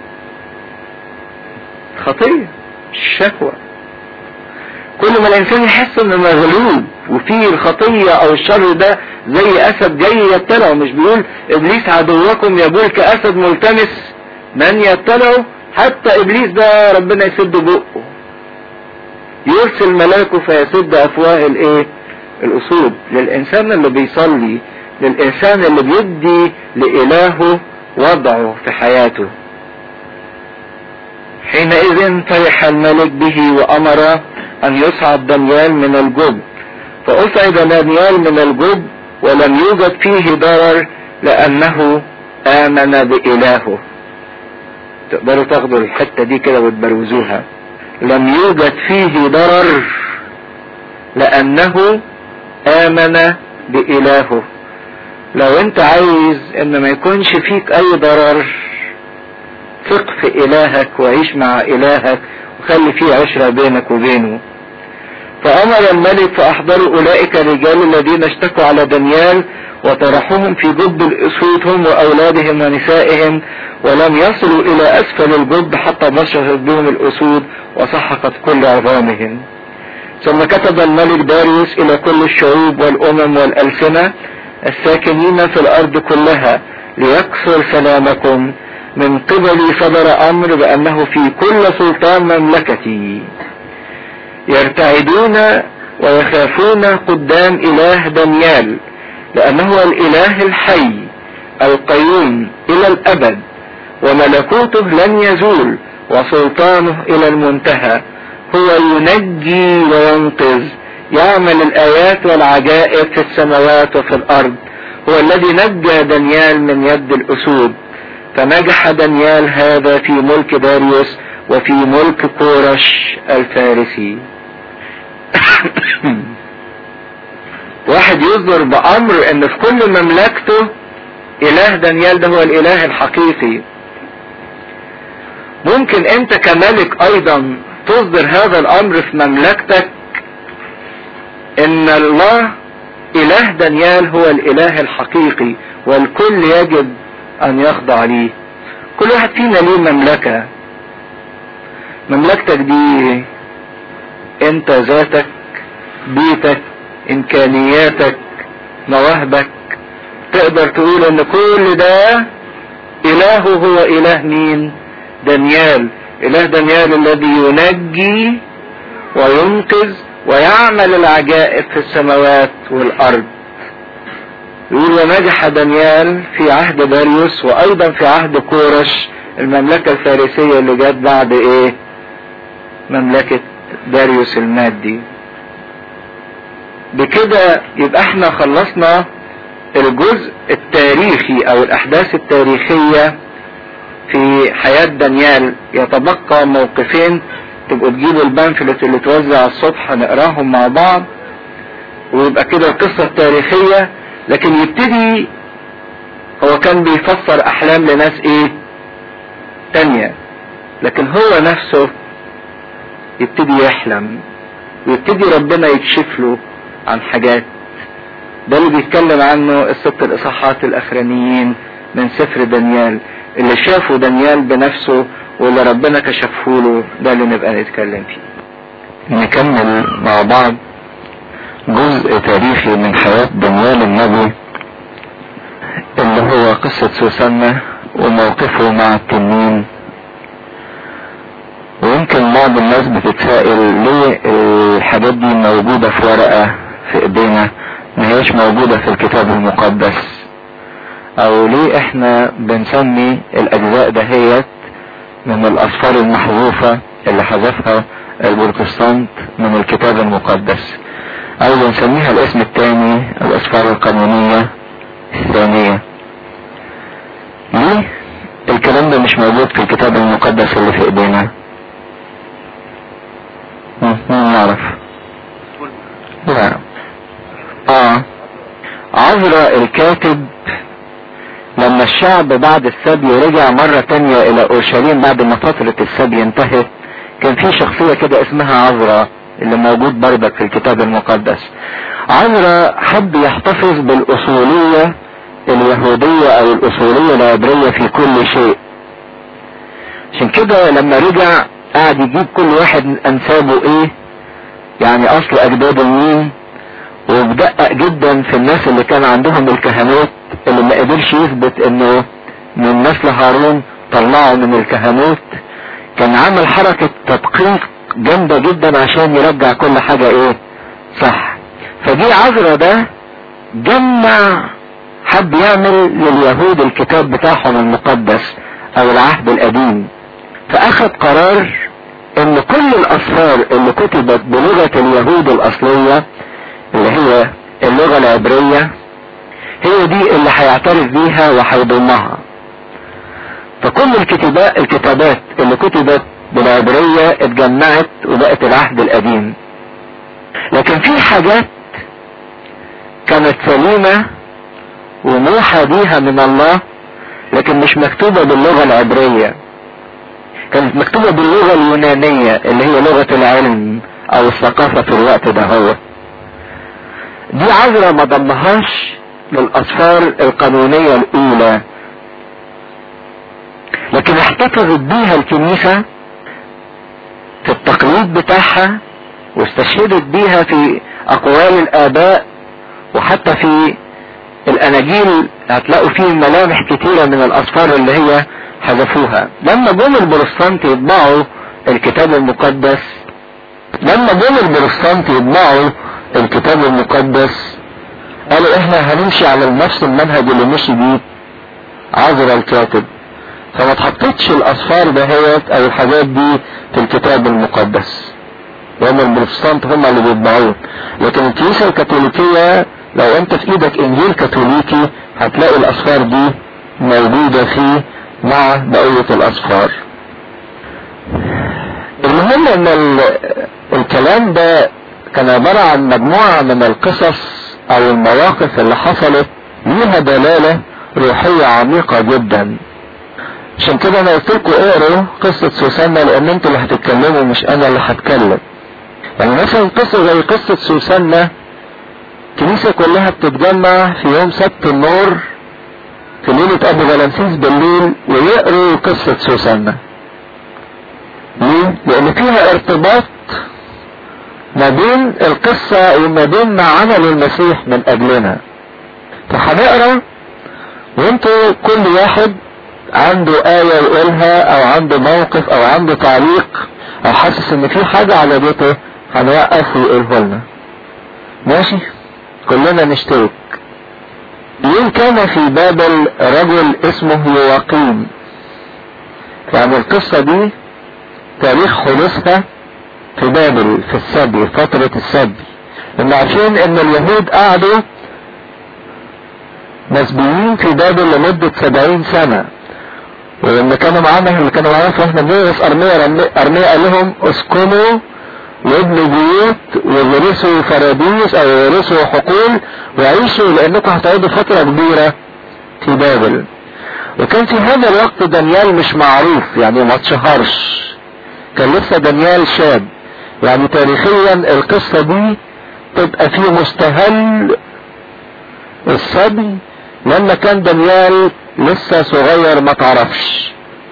خطية الشكوى كل ما الانسان يحس انه مغلوب وفي الخطية او الشر ده زي اسد جاي يبتلعه مش بيقول ابليس عدوكم يقول كاسد ملتمس من يبتلعه حتى ابليس ده ربنا يسد بقه يرسل ملاكه فيسد افواه الايه الاسود للانسان اللي بيصلي للانسان اللي بيدي لالهه وضعه في حياته حينئذ فرح الملك به وامر ان يصعد دانيال من الجب فاصعد دانيال من الجب ولم يوجد فيه ضرر لانه امن بالهه تقدروا تاخدوا الحته دي كده وتبروزوها لم يوجد فيه ضرر لانه امن بالهه لو انت عايز ان ما يكونش فيك اي ضرر ثق في الهك وعيش مع الهك وخلي فيه عشرة بينك وبينه فامر الملك فاحضروا اولئك الرجال الذين اشتكوا على دانيال وطرحوهم في جب الاسود هم واولادهم ونسائهم ولم يصلوا الى اسفل الجب حتى نشرت بهم الاسود وسحقت كل عظامهم ثم كتب الملك داريوس الى كل الشعوب والامم والالسنه الساكنين في الارض كلها ليكثر سلامكم من قبلي صدر امر بانه في كل سلطان مملكتي يرتعدون ويخافون قدام اله دانيال لانه هو الاله الحي القيوم الى الابد وملكوته لن يزول وسلطانه الى المنتهى هو ينجي وينقذ يعمل الايات والعجائب في السماوات وفي الارض هو الذي نجى دانيال من يد الاسود فنجح دانيال هذا في ملك داريوس وفي ملك كورش الفارسي واحد يصدر بامر ان في كل مملكته اله دانيال ده هو الاله الحقيقي ممكن انت كملك ايضا تصدر هذا الامر في مملكتك ان الله اله دانيال هو الاله الحقيقي والكل يجب ان يخضع ليه كل واحد فينا ليه مملكة مملكتك دي انت ذاتك بيتك امكانياتك مواهبك تقدر تقول ان كل ده الهه هو اله مين دانيال اله دانيال الذي ينجي وينقذ ويعمل العجائب في السماوات والارض يقول ونجح دانيال في عهد داريوس وايضا في عهد كورش المملكة الفارسية اللي جت بعد ايه مملكة داريوس المادي بكده يبقى احنا خلصنا الجزء التاريخي او الاحداث التاريخية في حياة دانيال يتبقى موقفين تبقوا تجيبوا البامفلت اللي توزع الصبح نقراهم مع بعض ويبقى كده القصة التاريخية لكن يبتدي هو كان بيفسر احلام لناس ايه تانية لكن هو نفسه يبتدي يحلم ويبتدي ربنا يكشف له عن حاجات ده اللي بيتكلم عنه الست الاصحاحات الاخرانيين من سفر دانيال اللي شافوا دانيال بنفسه واللي ربنا كشفه له ده اللي نبقى نتكلم فيه نكمل مع بعض جزء تاريخي من حياة دانيال النبي اللي هو قصة سوسنة وموقفه مع التنين ويمكن بعض الناس بتتسائل ليه الحاجات دي موجودة في ورقة في ايدينا ما هيش موجودة في الكتاب المقدس او ليه احنا بنسمي الاجزاء دهيت من الاسفار المحذوفة اللي حذفها البروتستانت من الكتاب المقدس او بنسميها الاسم الثاني الاسفار القانونية الثانية ليه الكلام ده مش موجود في الكتاب المقدس اللي في ايدينا نعرف لا اه عذرا الكاتب لما الشعب بعد السبي رجع مرة تانية الى اورشليم بعد ما فترة السبي انتهت كان في شخصية كده اسمها عذرا اللي موجود بردك في الكتاب المقدس عذرا حب يحتفظ بالاصولية اليهودية او الاصولية العبرية في كل شيء عشان كده لما رجع قاعد يجيب كل واحد من انسابه ايه يعني اصل اجداده مين وبدقق جدا في الناس اللي كان عندهم الكهنوت اللي ما قدرش يثبت انه من نسل هارون طلعوا من الكهنوت كان عامل حركة تدقيق جامدة جدا عشان يرجع كل حاجة ايه صح فجي عذرا ده جمع حب يعمل لليهود الكتاب بتاعهم المقدس او العهد القديم فاخذ قرار ان كل الاسفار اللي كتبت بلغة اليهود الاصلية اللي هي اللغة العبرية هي دي اللي هيعترف بيها وهيضمها فكل الكتابات الكتابات اللي كتبت بالعبرية اتجمعت وبقت العهد القديم لكن في حاجات كانت سليمة وموحى بيها من الله لكن مش مكتوبة باللغة العبرية كانت مكتوبة باللغة اليونانية اللي هي لغة العلم او الثقافة في الوقت ده هو دي عذرة ما ضمهاش للاسفار القانونية الاولى لكن احتفظت بيها الكنيسة في التقليد بتاعها واستشهدت بيها في اقوال الاباء وحتى في الاناجيل هتلاقوا فيه ملامح كتيرة من الاسفار اللي هي حذفوها لما جم البروتستانت يطبعوا الكتاب المقدس لما جم البروتستانت يطبعوا الكتاب المقدس قالوا احنا هنمشي على نفس المنهج اللي مشي بيه عذر الكاتب فما تحطتش الاسفار دهيت او الحاجات دي في الكتاب المقدس لان البروتستانت هم اللي بيطبعوه لكن الكنيسة الكاثوليكية لو انت في ايدك انجيل كاثوليكي هتلاقي الاسفار دي موجودة فيه مع بقية الاسفار المهم ان الكلام ده كان عبارة عن مجموعة من القصص او المواقف اللي حصلت ليها دلالة روحية عميقة جدا عشان كده انا قلت لكم اقروا قصة سوسنة لان انتوا اللي هتتكلموا مش انا اللي هتكلم يعني مثلا قصة زي قصة سوسنة الكنيسة كلها بتتجمع في يوم سبت النور في ليلة ابو فالنسيس بالليل ويقروا قصة سوسنة ليه؟ لان فيها ارتباط ما بين القصة وما بين ما عمل المسيح من اجلنا فهنقرا وانتوا كل واحد عنده آية يقولها او عنده موقف او عنده تعليق او حاسس ان في حاجة عجبته هنوقف ويقوله لنا ماشي كلنا نشترك يوم كان في بابل رجل اسمه يواقيم يعني القصة دي تاريخ حدوثها في بابل في السبي فترة السبي لان عارفين ان اليهود قعدوا مسبيين في بابل لمدة سبعين سنة ولما كانوا معانا اللي كانوا معانا فاحنا بنورث ارمية ارمية قال لهم اسكنوا وابنوا بيوت وورثوا فراديس او ورثوا حقول وعيشوا لانكم هتقعدوا فترة كبيرة في بابل وكان في هذا الوقت دانيال مش معروف يعني ما اتشهرش كان لسه دانيال شاب يعني تاريخيا القصة دي تبقى في مستهل الصبي لما كان دانيال لسه صغير ما تعرفش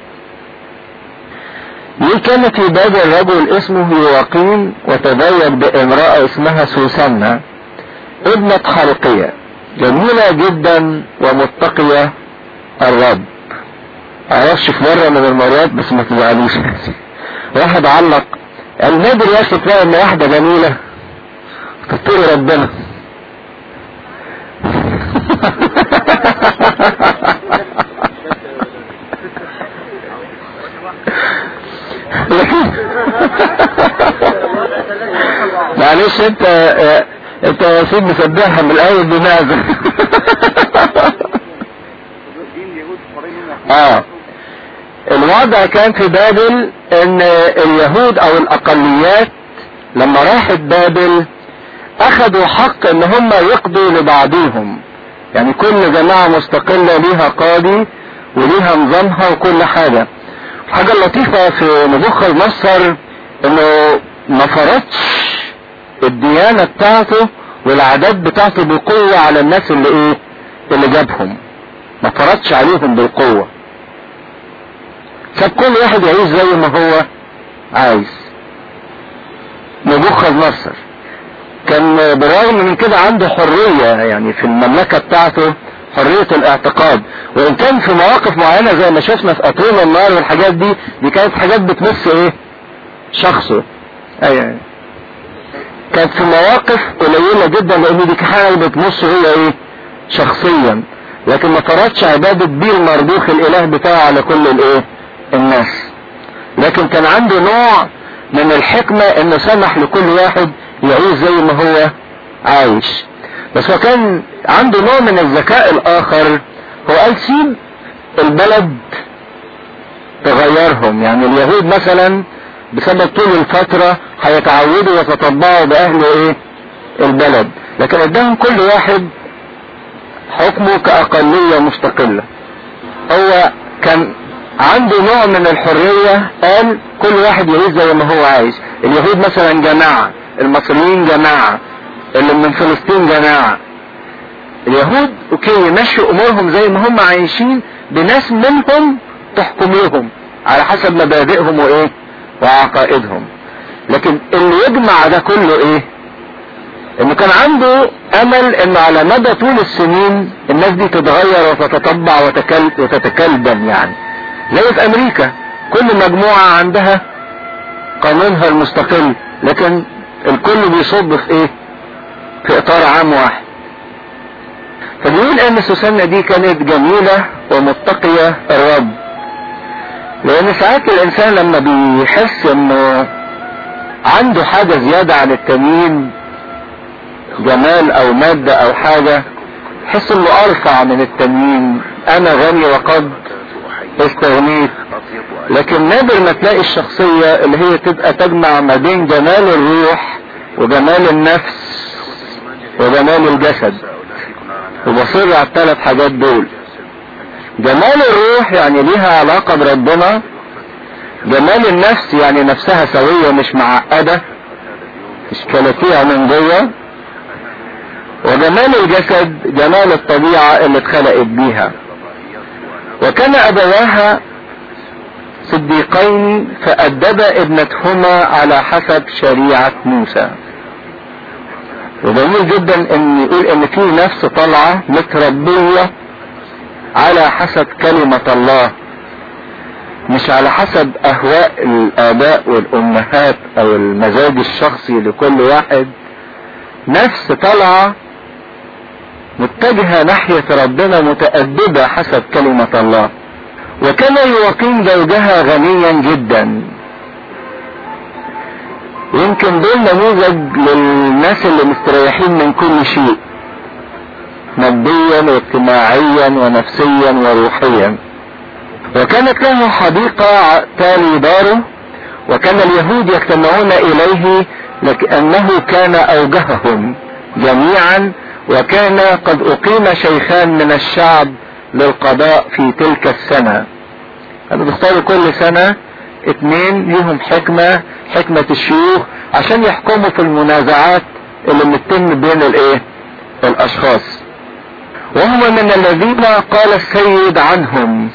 ليه كان في باب الرجل اسمه يواقيم وتزوج بامرأة اسمها سوسنة ابنة حلقية جميلة جدا ومتقية الرب معرفش في مرة من المرات بس ما تزعلوش واحد علق قال نادر يا اخي تلاقي ان واحدة جميلة تطير ربنا معلش انت انت يا سيد مسبحها من الاول بماذا اه الوضع كان في بابل ان اليهود او الاقليات لما راحت بابل اخذوا حق ان هم يقضوا لبعضهم يعني كل جماعة مستقلة ليها قاضي وليها نظامها وكل حاجة الحاجة اللطيفة في نبوخذ نصر انه ما فرضش الديانة بتاعته والعادات بتاعته بقوة على الناس اللي ايه اللي جابهم ما فرضش عليهم بالقوة ساب كل واحد يعيش زي ما هو عايز نبوخذ نصر كان بالرغم من كده عنده حرية يعني في المملكة بتاعته حرية الاعتقاد وان كان في مواقف معينة زي ما شفنا في اطول النار والحاجات دي دي كانت حاجات بتمس ايه شخصه ايوه كانت في مواقف قليلة جدا لان دي حاجة بتمس هو ايه شخصيا لكن ما فرضش عبادة بيه المرضوخ الاله بتاعه على كل الايه الناس لكن كان عنده نوع من الحكمة انه سمح لكل واحد يعيش زي ما هو عايش بس هو كان عنده نوع من الذكاء الاخر هو قال سيب البلد تغيرهم يعني اليهود مثلا بسبب طول الفترة هيتعودوا ويتطبعوا باهل ايه البلد لكن اداهم كل واحد حكمه كاقلية مستقلة هو كان عنده نوع من الحرية قال كل واحد يعيش زي ما هو عايز اليهود مثلا جماعة المصريين جماعة اللي من فلسطين جماعة اليهود اوكي يمشوا امورهم زي ما هم عايشين بناس منهم تحكمهم على حسب مبادئهم وايه وعقائدهم لكن اللي يجمع ده كله ايه انه كان عنده امل انه على مدى طول السنين الناس دي تتغير وتتطبع وتكل وتتكلبن يعني زي في امريكا كل مجموعة عندها قانونها المستقل لكن الكل بيصب في ايه في اطار عام واحد فبيقول ان سوسنة دي كانت جميلة ومتقية الرب لان ساعات الانسان لما بيحس انه عنده حاجة زيادة عن التانيين جمال او مادة او حاجة يحس انه ارفع من التانيين انا غني وقد استغنيت لكن نادر ما تلاقي الشخصية اللي هي تبقى تجمع ما بين جمال الروح وجمال النفس وجمال الجسد وبصر على الثلاث حاجات دول جمال الروح يعني ليها علاقة بربنا جمال النفس يعني نفسها سوية مش معقدة اشكالاتية من جوه وجمال الجسد جمال الطبيعة اللي اتخلقت بيها وكان ابواها صديقين فأدب ابنتهما على حسب شريعة موسى وجميل جدا ان يقول ان في نفس طالعة متربية على حسب كلمة الله مش على حسب اهواء الاباء والامهات او المزاج الشخصي لكل واحد نفس طالعة متجهة ناحية ربنا متأدبة حسب كلمة الله وكان يقيم زوجها غنيا جدا يمكن دول نموذج للناس اللي مستريحين من كل شيء ماديا واجتماعيا ونفسيا وروحيا وكانت له حديقة تالي داره وكان اليهود يجتمعون اليه لكأنه كان اوجههم جميعا وكان قد اقيم شيخان من الشعب للقضاء في تلك السنة كانوا بيختاروا كل سنة اتنين ليهم حكمة حكمة الشيوخ عشان يحكموا في المنازعات اللي بتتم بين الايه الاشخاص وهم من الذين قال السيد عنهم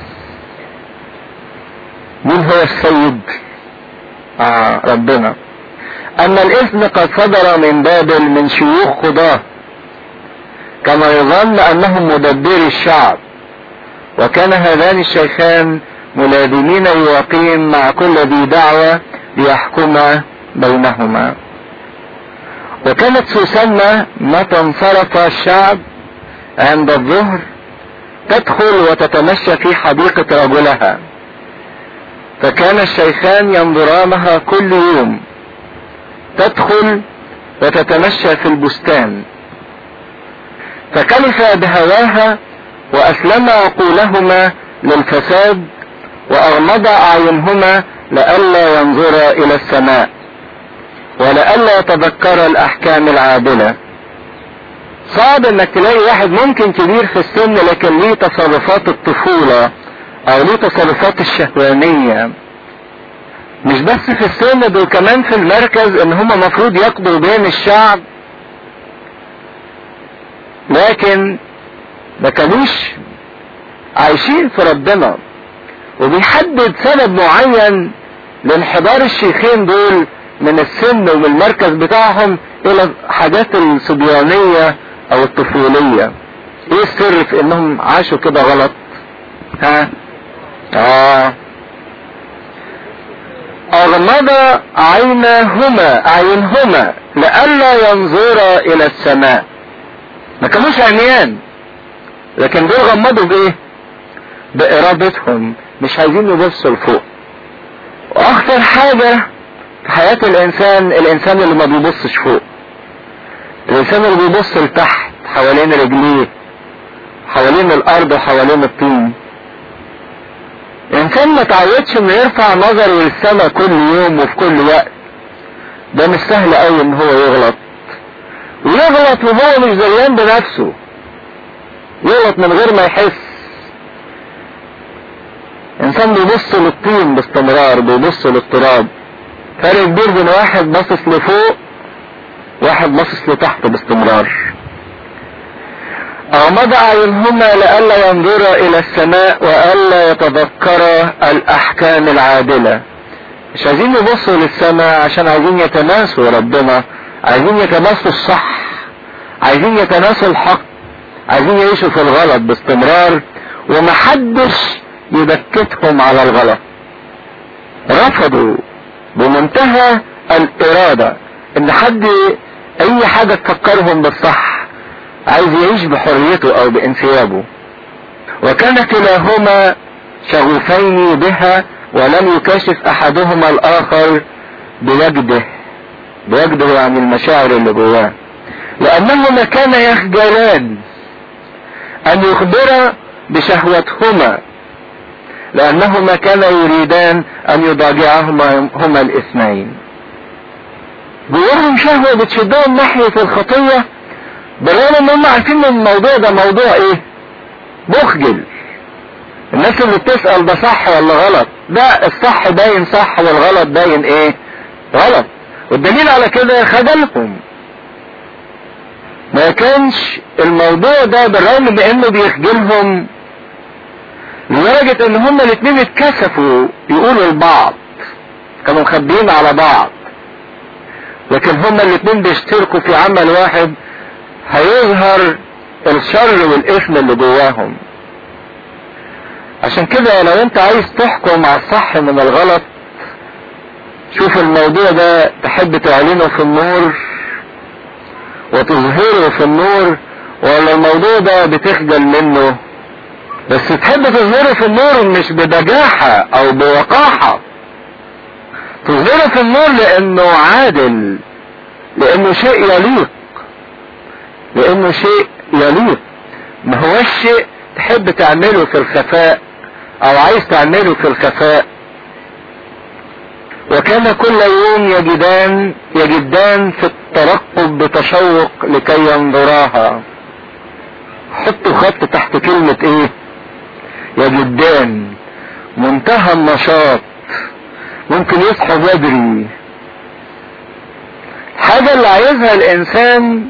مين هو السيد آه ربنا ان الاثم قد صدر من بابل من شيوخ خضاه كما يظن انهم مدبري الشعب وكان هذان الشيخان ملازمين يقيم مع كل ذي دعوة ليحكم بينهما وكانت سوسنة متى انصرف الشعب عند الظهر تدخل وتتمشى في حديقة رجلها فكان الشيخان ينظرانها كل يوم تدخل وتتمشى في البستان فكلف بهواها وأسلم عقولهما للفساد وأغمض أعينهما لئلا ينظر إلى السماء ولئلا يتذكر الأحكام العادلة صعب انك تلاقي واحد ممكن كبير في السن لكن ليه تصرفات الطفولة او ليه تصرفات الشهوانية مش بس في السن دول كمان في المركز ان هما مفروض يقضوا بين الشعب لكن ما كانوش عايشين في ربنا وبيحدد سبب معين لانحدار الشيخين دول من السن ومن المركز بتاعهم الى حاجات الصبيانية او الطفولية ايه السر في انهم عاشوا كده غلط ها اه اغمض عيناهما اعينهما لئلا ينظرا الى السماء ما كانوش عميان لكن دول غمضوا بايه بارادتهم مش عايزين يبصوا لفوق واخطر حاجة في حياة الانسان الانسان اللي ما بيبصش فوق الانسان اللي بيبص لتحت حوالين رجليه حوالين الارض وحوالين الطين الانسان ما تعودش انه يرفع نظره للسماء كل يوم وفي كل وقت ده مش سهل قوي ان هو يغلط ويغلط وهو مش زيان بنفسه يغلط من غير ما يحس انسان بيبص للطين باستمرار بيبص للتراب فرق كبير بين واحد باصص لفوق واحد باصص لتحت باستمرار أغمض أعينهما لئلا ينظر إلى السماء وألا يتذكر الأحكام العادلة مش عايزين يبصوا للسماء عشان عايزين يتناسوا ربنا عايزين يتناسوا الصح عايزين يتناسوا الحق عايزين يعيشوا في الغلط باستمرار ومحدش يبكتهم على الغلط رفضوا بمنتهى الإرادة إن حد أي حاجة تفكرهم بالصح عايز يعيش بحريته أو بانسيابه وكان كلاهما شغوفين بها ولم يكاشف أحدهما الآخر بوجده بوجده عن المشاعر اللي جواه لأنهما كان يخجلان أن يخبر بشهوتهما لأنهما كانا يريدان أن يضاجعهما هما الاثنين جواهم شهوة بتشدهم ناحية الخطية بالرغم ان هم عارفين ان الموضوع ده موضوع ايه مخجل الناس اللي بتسأل ده صح ولا غلط ده الصح باين صح والغلط باين ايه غلط والدليل على كده خجلهم ما كانش الموضوع ده بالرغم من انه بيخجلهم لدرجة ان هما الاتنين اتكسفوا يقولوا لبعض كانوا مخبيين على بعض لكن هما الاتنين بيشتركوا في عمل واحد هيظهر الشر والاثم اللي جواهم عشان كده لو انت عايز تحكم على الصح من الغلط شوف الموضوع ده تحب تعلنه في النور وتظهره في النور ولا الموضوع ده بتخجل منه بس تحب تظهره في النور مش ببجاحة او بوقاحة تظهره في النور لانه عادل لانه شيء يليق لانه شيء يليق ما هو الشيء تحب تعمله في الخفاء او عايز تعمله في الخفاء وكان كل يوم يجدان يجدان في الترقب بتشوق لكي ينظراها حطوا خط تحت كلمة ايه يجدان منتهى النشاط ممكن يصحوا بدري الحاجة اللي عايزها الانسان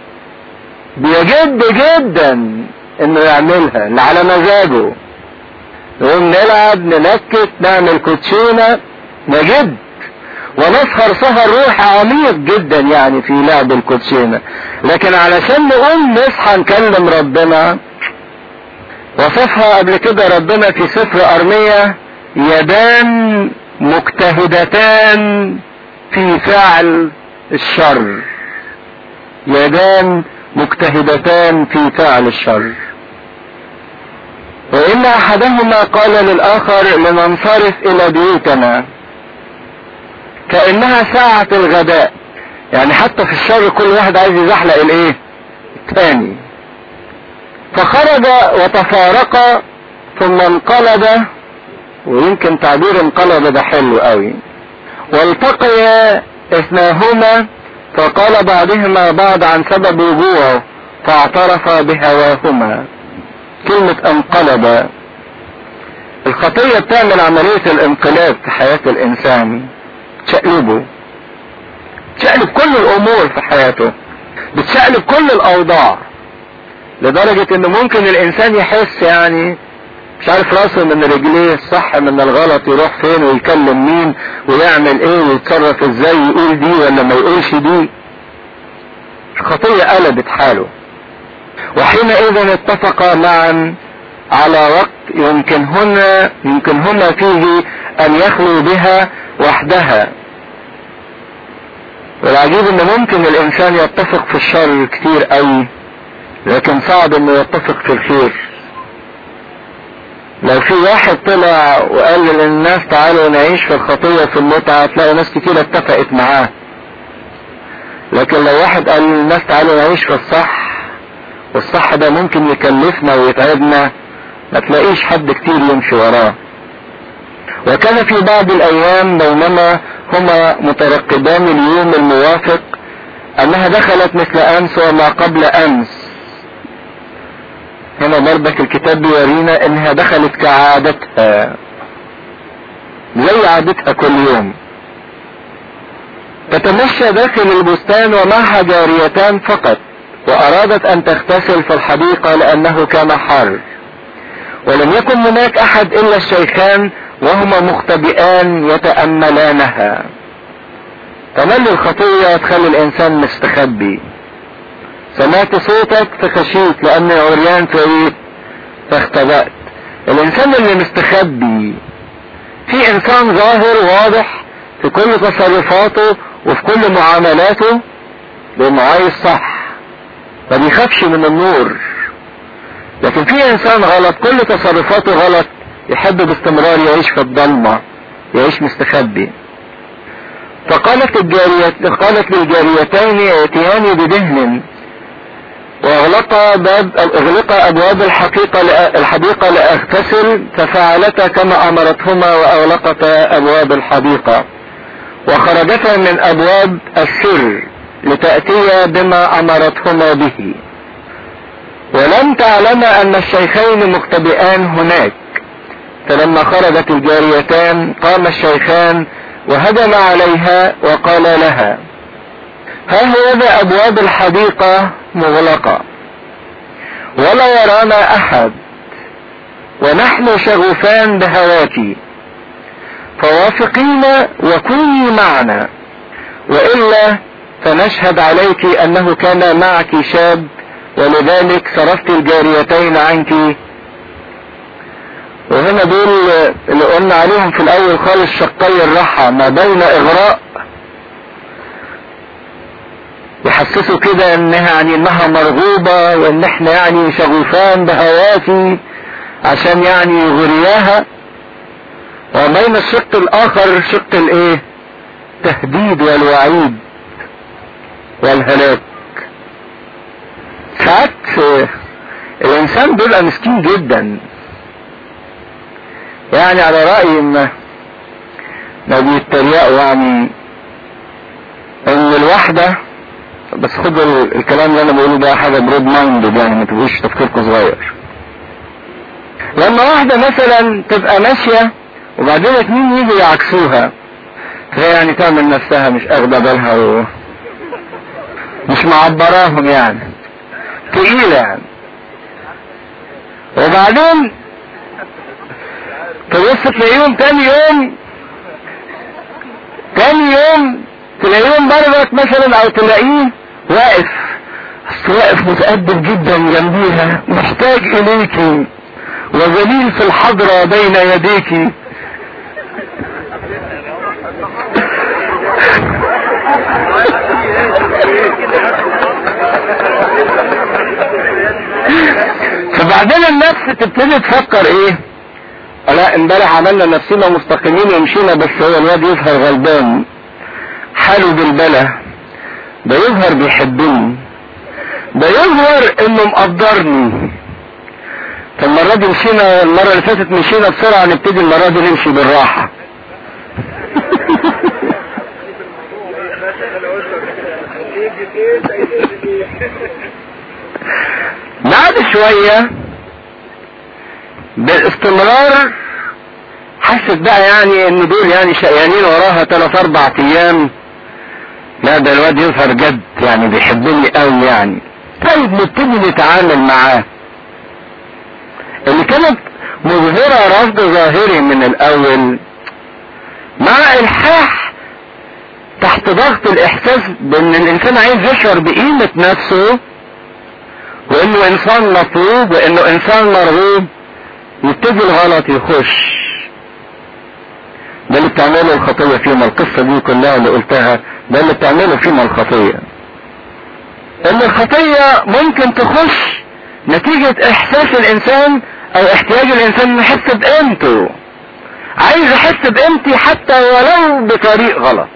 بيجد جدا انه يعملها اللي على مزاجه نقوم نلعب ننكت نعمل كوتشينة نجد ونسهر سهر روح عميق جدا يعني في لعب الكوتشينة لكن علشان نقوم نصحى نكلم ربنا وصفها قبل كده ربنا في سفر ارمية يدان مجتهدتان في فعل الشر يدان مجتهدتان في فعل الشر وإن أحدهما قال للآخر لننصرف إلى بيوتنا كأنها ساعة الغداء يعني حتى في الشر كل واحد عايز يزحلق الايه الثاني فخرج وتفارق ثم انقلب ويمكن تعبير انقلب ده حلو قوي والتقيا اثناهما فقال بعضهما بعض عن سبب وجوعه فاعترف بهواهما كلمة انقلب الخطية بتعمل عملية الانقلاب في حياة الانسان تشقلبه تشقلب كل الامور في حياته بتشقلب كل الاوضاع لدرجة ان ممكن الانسان يحس يعني مش عارف راسه من رجليه الصح من الغلط يروح فين ويكلم مين ويعمل ايه ويتصرف ازاي يقول دي ولا ما يقولش دي الخطية قلبت حاله وحينئذ اتفقا معا على وقت يمكنهن يمكنهما فيه ان يخلوا بها وحدها والعجيب ان ممكن الانسان يتفق في الشر كتير قوي لكن صعب انه يتفق في الخير لو في واحد طلع وقال للناس تعالوا نعيش في الخطية في المتعة تلاقي ناس كتير اتفقت معاه لكن لو واحد قال للناس تعالوا نعيش في الصح والصح ده ممكن يكلفنا ويتعبنا ما تلاقيش حد كتير يمشي وراه وكان في بعض الايام بينما هما مترقبان اليوم الموافق انها دخلت مثل امس وما قبل امس هنا برضك الكتاب بيورينا انها دخلت كعادتها زي عادتها كل يوم تتمشى داخل البستان ومعها جاريتان فقط وارادت ان تغتسل في الحديقة لانه كان حر ولم يكن هناك احد الا الشيخان وهما مختبئان يتأملانها تملي الخطية تخلي الانسان مستخبي سمعت صوتك فخشيت لاني عريان فايه فاختبأت الانسان اللي مستخبي في انسان ظاهر واضح في كل تصرفاته وفي كل معاملاته لانه عايز صح ما بيخافش من النور لكن في انسان غلط كل تصرفاته غلط يحب باستمرار يعيش في الضلمة يعيش مستخبي فقالت الجارية قالت للجاريتين ائتياني بدهن واغلق باب اغلق ابواب الحقيقة الحديقة لاغتسل ففعلتا كما امرتهما واغلقتا ابواب الحديقة وخرجتا من ابواب السر لتأتيا بما امرتهما به ولم تعلم ان الشيخين مختبئان هناك فلما خرجت الجاريتان قام الشيخان وهجم عليها وقال لها ها هذا ابواب الحديقة مغلقة ولا يرانا احد ونحن شغوفان بهواك فوافقينا وكوني معنا والا فنشهد عليك انه كان معك شاب ولذلك صرفت الجاريتين عنك وهنا دول اللي قلنا عليهم في الاول خالص شقي الراحة ما بين اغراء يحسسوا كده انها يعني انها مرغوبة وان احنا يعني شغوفان بهواتي عشان يعني يغرياها وبين الشق الاخر شق الايه تهديد والوعيد والهلاك ساعات الانسان بيبقى مسكين جدا يعني على رأي ما ما بيتريقوا يعني ان الواحدة بس خدوا الكلام اللي انا بقوله ده حاجة برود مايند يعني ما تبقوش تفكيركم صغير لما واحدة مثلا تبقى ماشية وبعدين اتنين يجوا يعكسوها فهي يعني تعمل نفسها مش اخدة بالها و... مش معبراهم يعني تقيلة يعني وبعدين تبص تلاقيهم تاني يوم تاني يوم تلاقيهم برضك مثلا او تلاقيه واقف بس واقف متأدب جدا جنبيها محتاج اليك وذليل في الحضرة بين يديك فبعدين النفس تبتدي تفكر ايه لا امبارح عملنا نفسنا مستقيمين ومشينا بس هو الواد يظهر غلبان حاله بالبلة ده يظهر بيحبني ده يظهر انه مقدرني فالمرة دي مشينا المرة اللي فاتت مشينا بسرعة نبتدي المرة دي نمشي بالراحة بعد شوية باستمرار حست بقى يعني ان دول يعني شقيانين وراها ثلاث اربع ايام لا ده الواد يظهر جد يعني بيحبني قوي يعني طيب نبتدي نتعامل معاه اللي كانت مظهرة رفض ظاهري من الاول مع الحاح تحت ضغط الاحساس بان الانسان عايز يشعر بقيمة نفسه وانه انسان مطلوب وانه انسان مرغوب يبتدي الغلط يخش ده اللي بتعمله الخطية فيما القصة دي كلها اللي قلتها ده اللي بتعمله فيما الخطية ان الخطية ممكن تخش نتيجة احساس الانسان او احتياج الانسان انه يحس بقيمته عايز احس بقيمتي حتى ولو بطريق غلط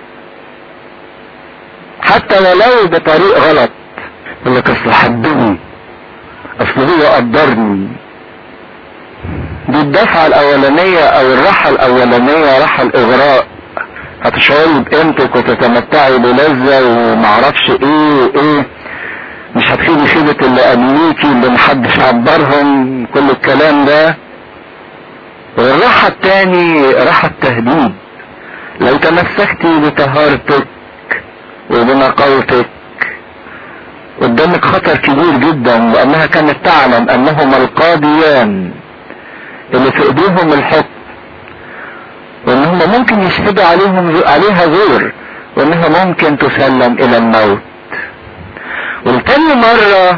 حتى ولو بطريق غلط يقول لك اصل حبني اصل هو قدرني دي الدفعة الاولانية او الراحة الاولانية راحة الاغراء هتشعري بقيمتك وتتمتعي بلذة ومعرفش ايه وايه مش هتخيبي خيبة اللي قبليكي اللي محدش عبرهم كل الكلام ده والراحة التاني راحة تهديد لو تمسكتي بطهارتك وبنقاوتك قدامك خطر كبير جدا لانها كانت تعلم انهما القاضيان اللي في ايديهم الحكم وان هم ممكن يشهدوا عليهم عليها زور وانها ممكن تسلم الى الموت ولتاني مرة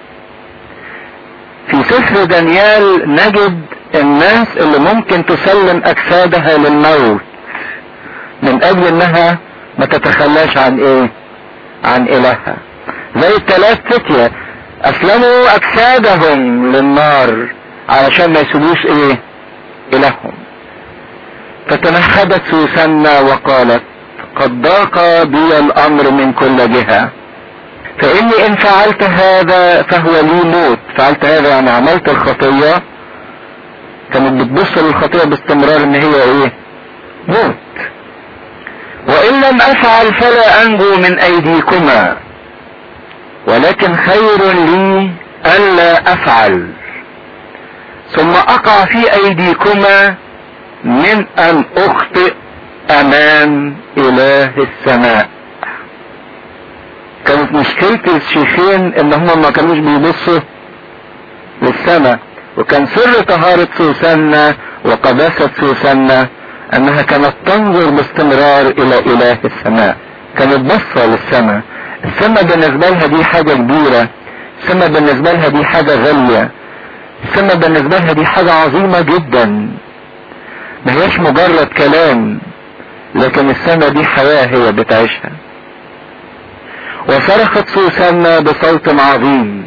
في سفر دانيال نجد الناس اللي ممكن تسلم اجسادها للموت من اجل انها ما تتخلاش عن ايه عن الهها زي الثلاث فتية اسلموا اجسادهم للنار علشان ما يسيبوش ايه الههم فتنهدت سوسنة وقالت قد ضاق بي الامر من كل جهة فاني ان فعلت هذا فهو لي موت فعلت هذا يعني عملت الخطية كانت بتبص للخطية باستمرار ان هي ايه موت وان لم افعل فلا انجو من ايديكما ولكن خير لي الا افعل ثم اقع في ايديكما من ان اخطئ امام اله السماء كانت مشكلة الشيخين ان هم ما كانوش بيبصوا للسماء وكان سر طهارة سوسنة وقداسة سوسنة انها كانت تنظر باستمرار الى اله السماء كانت بصة للسماء السماء بالنسبة لها دي حاجة كبيرة السماء بالنسبة لها دي حاجة غالية السماء بالنسبة لها دي حاجة عظيمة جدا ما هيش مجرد كلام لكن السماء دي حياة هي بتعيشها وصرخت سوسنة بصوت عظيم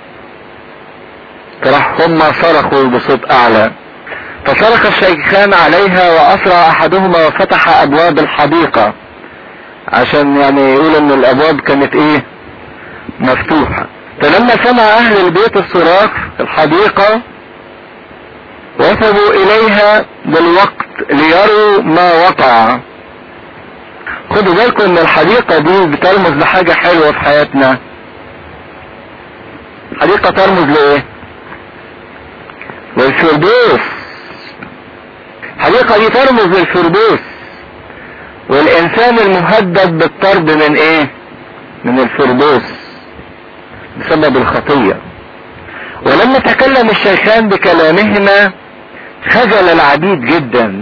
فراح هم صرخوا بصوت اعلى فصرخ الشيخان عليها واسرع احدهما وفتح ابواب الحديقة عشان يعني يقول ان الابواب كانت ايه مفتوحة فلما سمع اهل البيت الصراخ في الحديقة وثبوا اليها بالوقت ليروا ما وقع خدوا بالكم ان الحديقة دي بترمز لحاجة حلوة في حياتنا حديقة ترمز لايه للفردوس الحديقة دي ترمز للفردوس والانسان المهدد بالطرد من ايه من الفردوس بسبب الخطية ولما تكلم الشيخان بكلامهما خجل العبيد جدا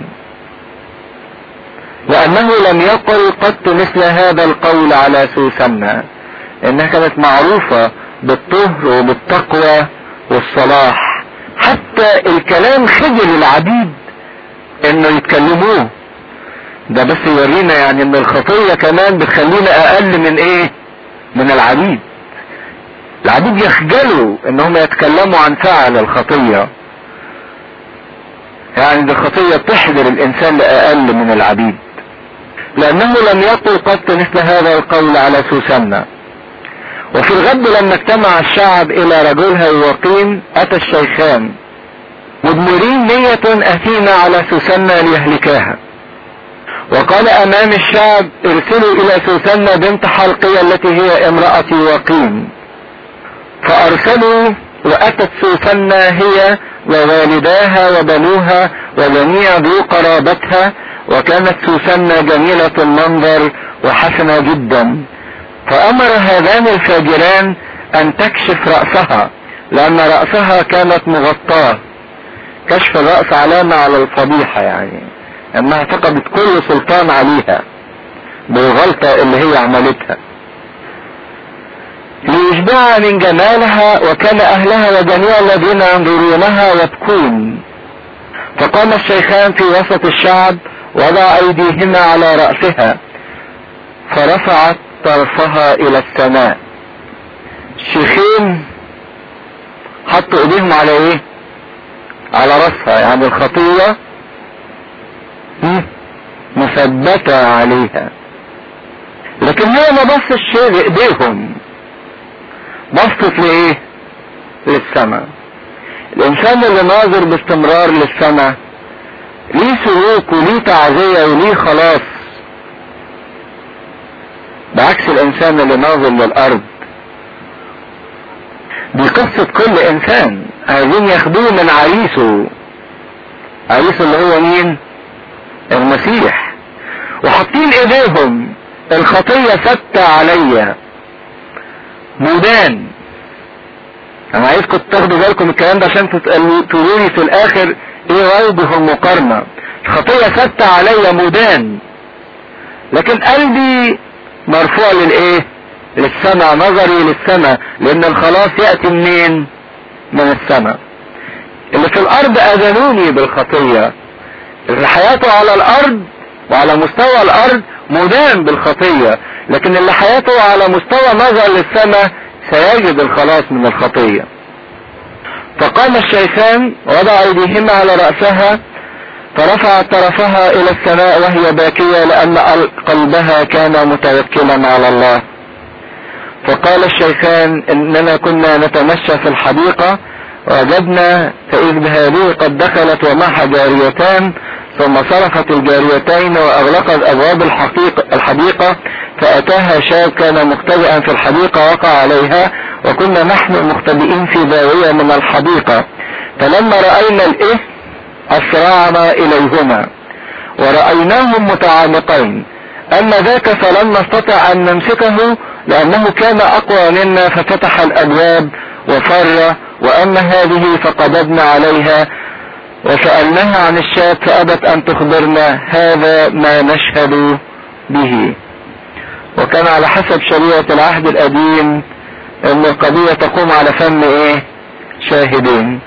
لأنه لم يقل قط مثل هذا القول على سوسنة إنها كانت معروفة بالطهر وبالتقوى والصلاح حتى الكلام خجل العبيد إنه يتكلموه ده بس يورينا يعني إن الخطية كمان بتخلينا أقل من إيه؟ من العبيد العبيد يخجلوا إنهم يتكلموا عن فعل الخطية يعني دي الخطية تحذر الإنسان لأقل من العبيد لأنه لم يقل قط مثل هذا القول على سوسنة وفي الغد لما اجتمع الشعب إلى رجلها يوقين أتى الشيخان مدمرين نية أثيمة على سوسنة ليهلكاها وقال أمام الشعب ارسلوا إلى سوسنة بنت حلقية التي هي امرأة يوقين فأرسلوا وأتت سوسنة هي ووالداها وبنوها وجميع ذو قرابتها وكانت سوسنة جميلة المنظر وحسنة جدا فأمر هذان الفاجران أن تكشف رأسها لأن رأسها كانت مغطاة كشف الرأس علامة على الفضيحة يعني أنها فقدت كل سلطان عليها بالغلطة اللي هي عملتها ليشبع من جمالها وكان أهلها وجميع الذين ينظرونها يبكون فقام الشيخان في وسط الشعب وضع أيديهما على رأسها فرفعت طرفها إلى السماء الشيخين حطوا ايديهم على ايه على رأسها يعني الخطية مثبتة عليها لكن هي ما بصش شيء لايديهم بصت لايه للسماء الانسان اللي ناظر باستمرار للسماء ليه سلوك وليه تعزية وليه خلاص بعكس الانسان اللي ناظر للارض دي قصة كل انسان عايزين ياخدوه من عريسه عريسه اللي هو مين المسيح وحاطين ايديهم الخطية ثابتة عليا مودان انا عايزكم تاخدوا بالكم الكلام ده عشان تقولوا لي في الاخر ايه وجه المقارنة الخطية ثابتة عليا مودان لكن قلبي مرفوع للايه للسماء نظري للسماء لان الخلاص يأتي منين من السماء اللي في الارض اذنوني بالخطية اللي حياته على الارض وعلى مستوى الارض مدان بالخطية لكن اللي حياته على مستوى نظر للسماء سيجد الخلاص من الخطية فقام الشيخان وضع ايديهما على رأسها فرفعت طرفها الى السماء وهي باكية لان قلبها كان متوكلا على الله فقال الشيخان اننا كنا نتمشى في الحديقة وجدنا فاذ بهذه قد دخلت ومعها جاريتان ثم صرفت الجاريتين واغلقت ابواب الحقيقة الحديقة فاتاها شاب كان مختبئا في الحديقة وقع عليها وكنا نحن مختبئين في زاوية من الحديقة فلما رأينا الاثم اسرعنا اليهما ورأيناهم متعانقين اما ذاك فلم نستطع ان نمسكه لانه كان اقوى منا ففتح الابواب وفر واما هذه فقبضنا عليها وسألناها عن الشاب فابت ان تخبرنا هذا ما نشهد به وكان على حسب شريعة العهد القديم ان القضية تقوم على فم ايه شاهدين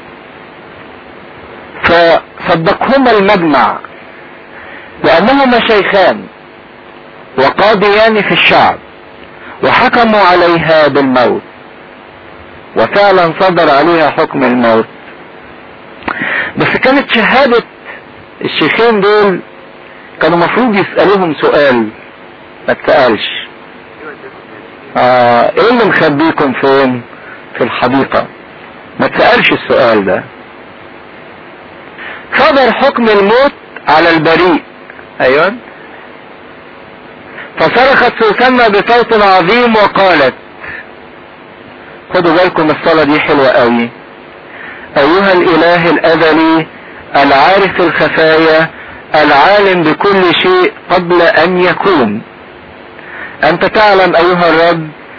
فصدقهما المجمع لانهما شيخان وقاضيان في الشعب وحكموا عليها بالموت وفعلا صدر عليها حكم الموت بس كانت شهادة الشيخين دول كانوا مفروض يسألوهم سؤال ما تسألش آه ايه اللي مخبيكم فين في الحديقة ما تسألش السؤال ده صدر حكم الموت على البريء ايوه فصرخت سوسنة بصوت عظيم وقالت خدوا بالكم الصلاة دي حلوة قوي ايها الاله الازلي العارف الخفايا العالم بكل شيء قبل ان يكون انت تعلم ايها الرب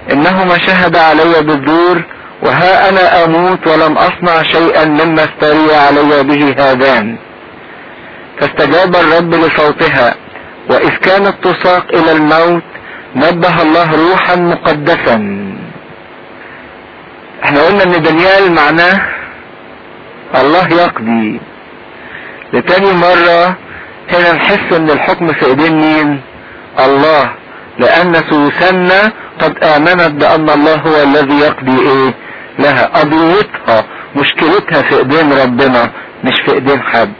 انهما شهد علي بالدور وها انا اموت ولم اصنع شيئا مما استري علي به هذان فاستجاب الرب لصوتها واذ كانت تساق الى الموت نبه الله روحا مقدسا احنا قلنا ان دانيال معناه الله يقضي لتاني مرة هنا نحس ان الحكم في ايدين مين الله لان سوسنة قد امنت بان الله هو الذي يقضي ايه لها قضيتها مشكلتها في ايدين ربنا مش في ايدين حد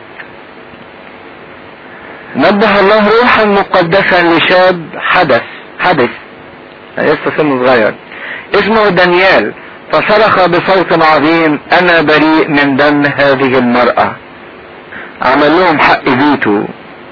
نبه الله روحا مقدسا لشاب حدث حدث لسه سنه صغير اسمه دانيال فصرخ بصوت عظيم انا بريء من دم هذه المرأة عمل لهم حق فيتو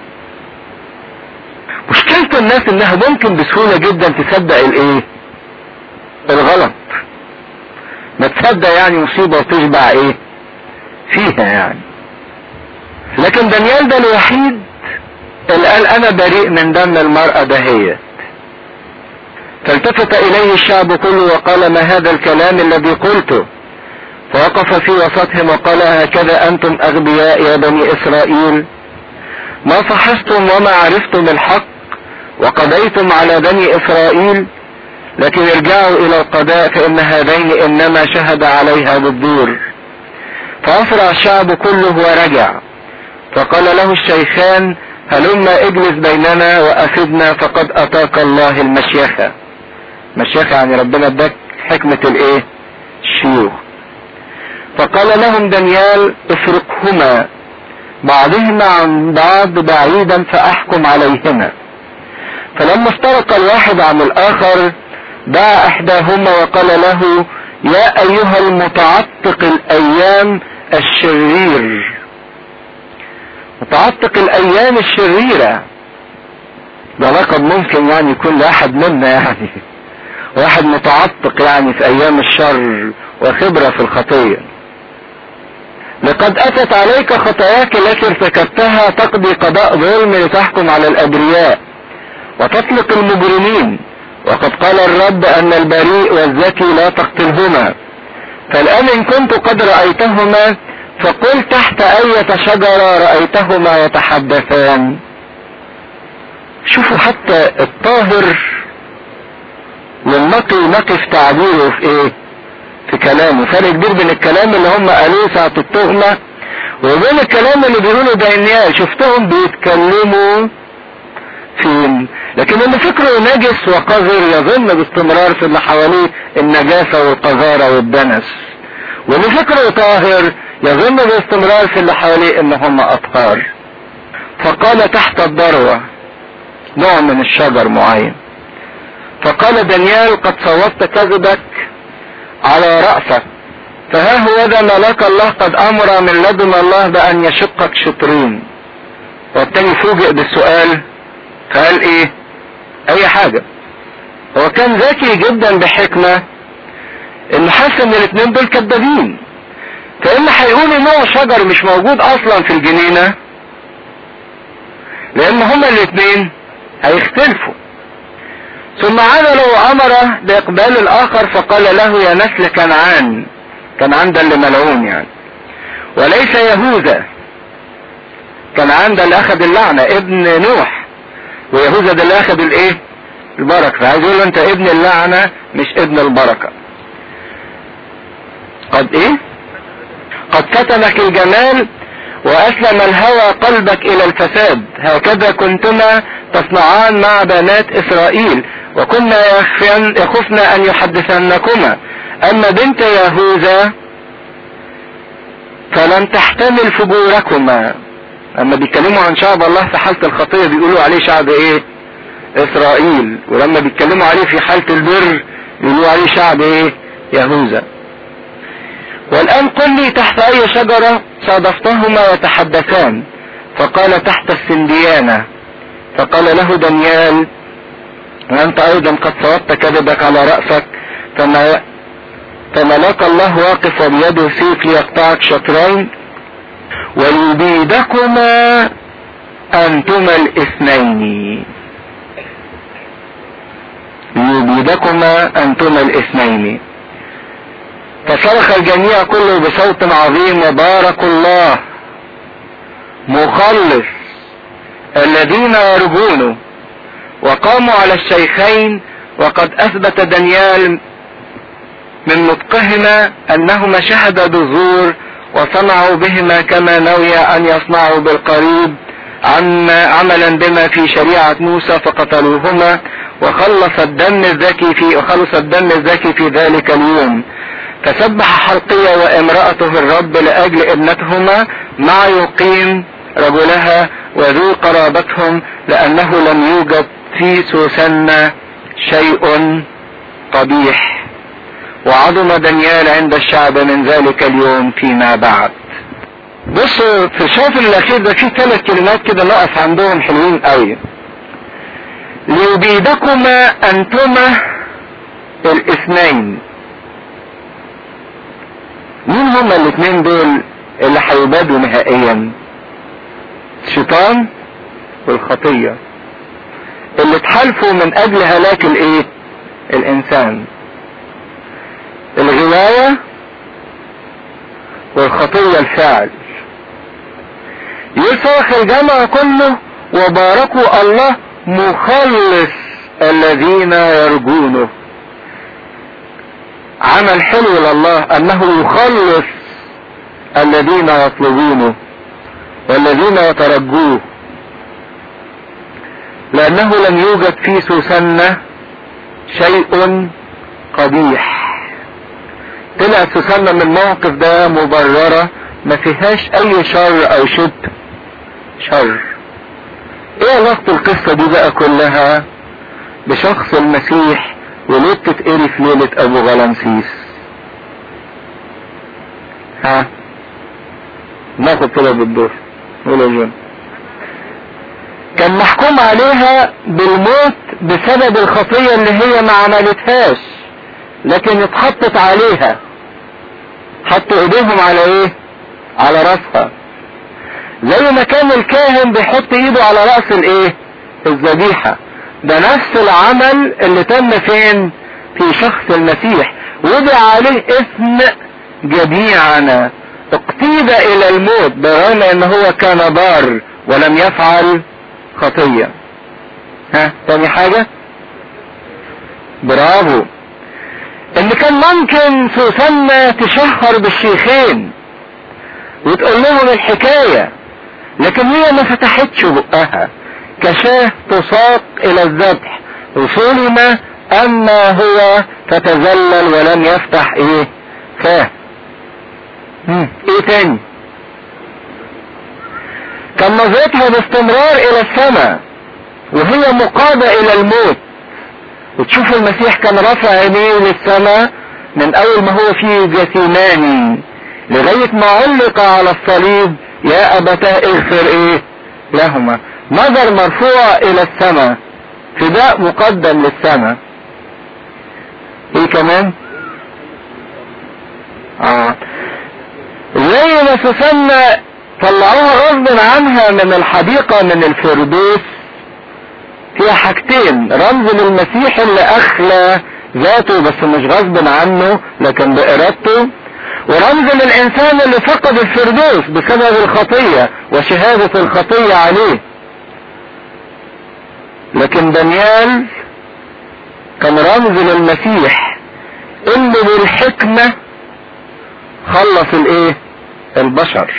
مشكلة الناس انها ممكن بسهولة جدا تصدق الايه الغلط ما تصدق يعني مصيبة وتشبع ايه فيها يعني لكن دانيال ده الوحيد اللي قال انا بريء من دم المرأة دهيت فالتفت اليه الشعب كله وقال ما هذا الكلام الذي قلته فوقف في وسطهم وقال هكذا انتم اغبياء يا بني اسرائيل ما فحصتم وما عرفتم الحق وقضيتم على بني اسرائيل لكن ارجعوا الى القضاء فان هذين انما شهد عليها بالدور فاسرع الشعب كله ورجع فقال له الشيخان هلما اجلس بيننا وافدنا فقد اتاك الله المشيخة مشيخة يعني ربنا اداك حكمة الايه الشيوخ فقال لهم دانيال افرقهما بعضهما عن بعض بعيدا فاحكم عليهما فلما افترق الواحد عن الاخر دعا احداهما وقال له يا ايها المتعتق الايام الشرير متعتق الايام الشريرة ده لقب ممكن يعني يكون لاحد منا يعني واحد متعتق يعني في ايام الشر وخبرة في الخطية لقد اتت عليك خطاياك التي ارتكبتها تقضي قضاء ظلم لتحكم على الابرياء وتطلق المجرمين وقد قال الرب ان البريء والذكي لا تقتلهما فالان ان كنت قد رأيتهما فقل تحت اية شجرة رأيتهما يتحدثان شوفوا حتى الطاهر والنقي نقي في تعبيره في ايه في كلامه فرق كبير بين الكلام اللي هم قالوه ساعة التهمة وبين الكلام اللي بيقولوا دانيال شفتهم بيتكلموا فين لكن اللي فكره نجس وقذر يظن باستمرار في اللي حواليه النجاسة والقذارة والدنس واللي فكره طاهر يظن باستمرار في اللي حواليه ان هم اطهار فقال تحت الذروة نوع من الشجر معين فقال دانيال قد صوبت كذبك على رأسك فها هو ذا ملاك الله قد امر من لدن الله بان يشقك شطرين والتاني فوجئ بالسؤال فقال ايه اي حاجة هو كان ذكي جدا بحكمة انه حس ان الاثنين دول كدابين فاما هيقولوا نوع شجر مش موجود اصلا في الجنينة لان هما الاثنين هيختلفوا ثم عملوا امر باقبال الاخر فقال له يا نسل كنعان كنعان ده اللي ملعون يعني وليس يهوذا كنعان ده اللي اخذ اللعنة ابن نوح ويهوذا ده اللي اخذ الايه البركة فعايز يقول له انت ابن اللعنة مش ابن البركة قد ايه قد كتمك الجمال واسلم الهوى قلبك الى الفساد هكذا كنتما تصنعان مع بنات اسرائيل وكنا يخفن يخفن ان يحدثنكما اما بنت يهوذا فلم تحتمل فجوركما اما بيتكلموا عن شعب الله في حالة الخطية بيقولوا عليه شعب ايه اسرائيل ولما بيتكلموا عليه في حالة البر بيقولوا عليه شعب ايه يهوذا والان قل لي تحت اي شجرة صادفتهما يتحدثان فقال تحت السنديانة فقال له دانيال وانت ايضا قد صوبت كذبك على رأسك فما فملاك الله واقف وبيده سيف ليقطعك شطرين ويبيدكما انتما الاثنين ليبيدكما انتما الاثنين فصرخ الجميع كله بصوت عظيم وبارك الله مخلص الذين يرجونه وقاموا على الشيخين وقد اثبت دانيال من نطقهما انهما شهدا بالزور وصنعوا بهما كما نوي ان يصنعوا بالقريب عما عملا بما في شريعة موسى فقتلوهما وخلص الدم الذكي في وخلص الدم الذكي في ذلك اليوم فسبح حلقية وامرأته الرب لأجل ابنتهما مع يقيم رجلها وذو قرابتهم لأنه لم يوجد في سوسنة شيء قبيح وعظم دانيال عند الشعب من ذلك اليوم فيما بعد بص في الشوط الاخير ده في ثلاث كلمات كده نقف عندهم حلوين قوي ليبيدكما انتما الاثنين مين هما الاثنين دول اللي هيبادوا نهائيا الشيطان والخطية اللي اتحالفوا من اجل هلاك الايه الانسان الغواية والخطية الفعل يصرخ الجمع كله وباركوا الله مخلص الذين يرجونه عمل حلو لله انه يخلص الذين يطلبونه والذين يترجوه لانه لم يوجد في سوسنة شيء قبيح طلعت سوسنة من الموقف ده مبررة ما فيهاش اي شر او شبه شر ايه علاقة القصة دي بقى كلها بشخص المسيح وليه بتتقري في ليلة ابو غلامسيس ها ناخد كده بالدور قول يا جون كان محكوم عليها بالموت بسبب الخطية اللي هي ما عملتهاش لكن اتحطت عليها حطوا ايديهم على ايه على راسها زي ما كان الكاهن بيحط ايده على راس الايه الذبيحة ده نفس العمل اللي تم فين في شخص المسيح وضع عليه اسم جميعنا اقتيد الى الموت برغم ان هو كان بار ولم يفعل خطية ها تاني حاجة برافو ان كان ممكن سوسنة تشهر بالشيخين وتقول لهم الحكاية لكن هي ما فتحتش بقها كشاه تساق الى الذبح وسلم اما هو فتذلل ولم يفتح ايه فاه ايه تاني كان نظرتها باستمرار الى السماء وهي مقادة الى الموت وتشوف المسيح كان رافع عينيه للسماء من اول ما هو في جثيماني لغاية ما علق على الصليب يا ابتاه اغفر ايه لهما نظر مرفوع الى السماء فداء مقدم للسماء ايه كمان اه زي ما سوسنة طلعوها غصب عنها من الحديقة من الفردوس فيها حاجتين رمز للمسيح اللي اخلى ذاته بس مش غصب عنه لكن بارادته ورمز للانسان اللي فقد الفردوس بسبب الخطية وشهادة الخطية عليه لكن دانيال كان رمز للمسيح اللي بالحكمة خلص الايه البشر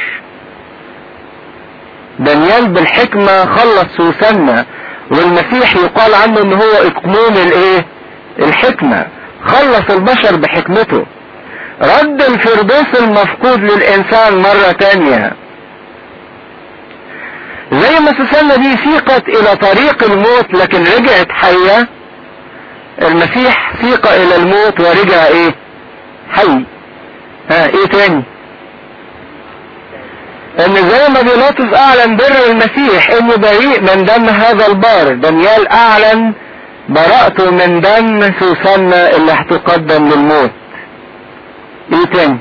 دانيال بالحكمة خلص سوسنة والمسيح يقال عنه ان هو اكموم الايه الحكمة خلص البشر بحكمته رد الفردوس المفقود للانسان مرة تانية زي ما سوسنة دي سيقت الى طريق الموت لكن رجعت حية المسيح سيق الى الموت ورجع ايه حي ها ايه تاني ان زي ما بيلاطس اعلن بر المسيح انه بريء من دم هذا البار دانيال اعلن براءته من دم سوسنة اللي هتقدم للموت ايه تاني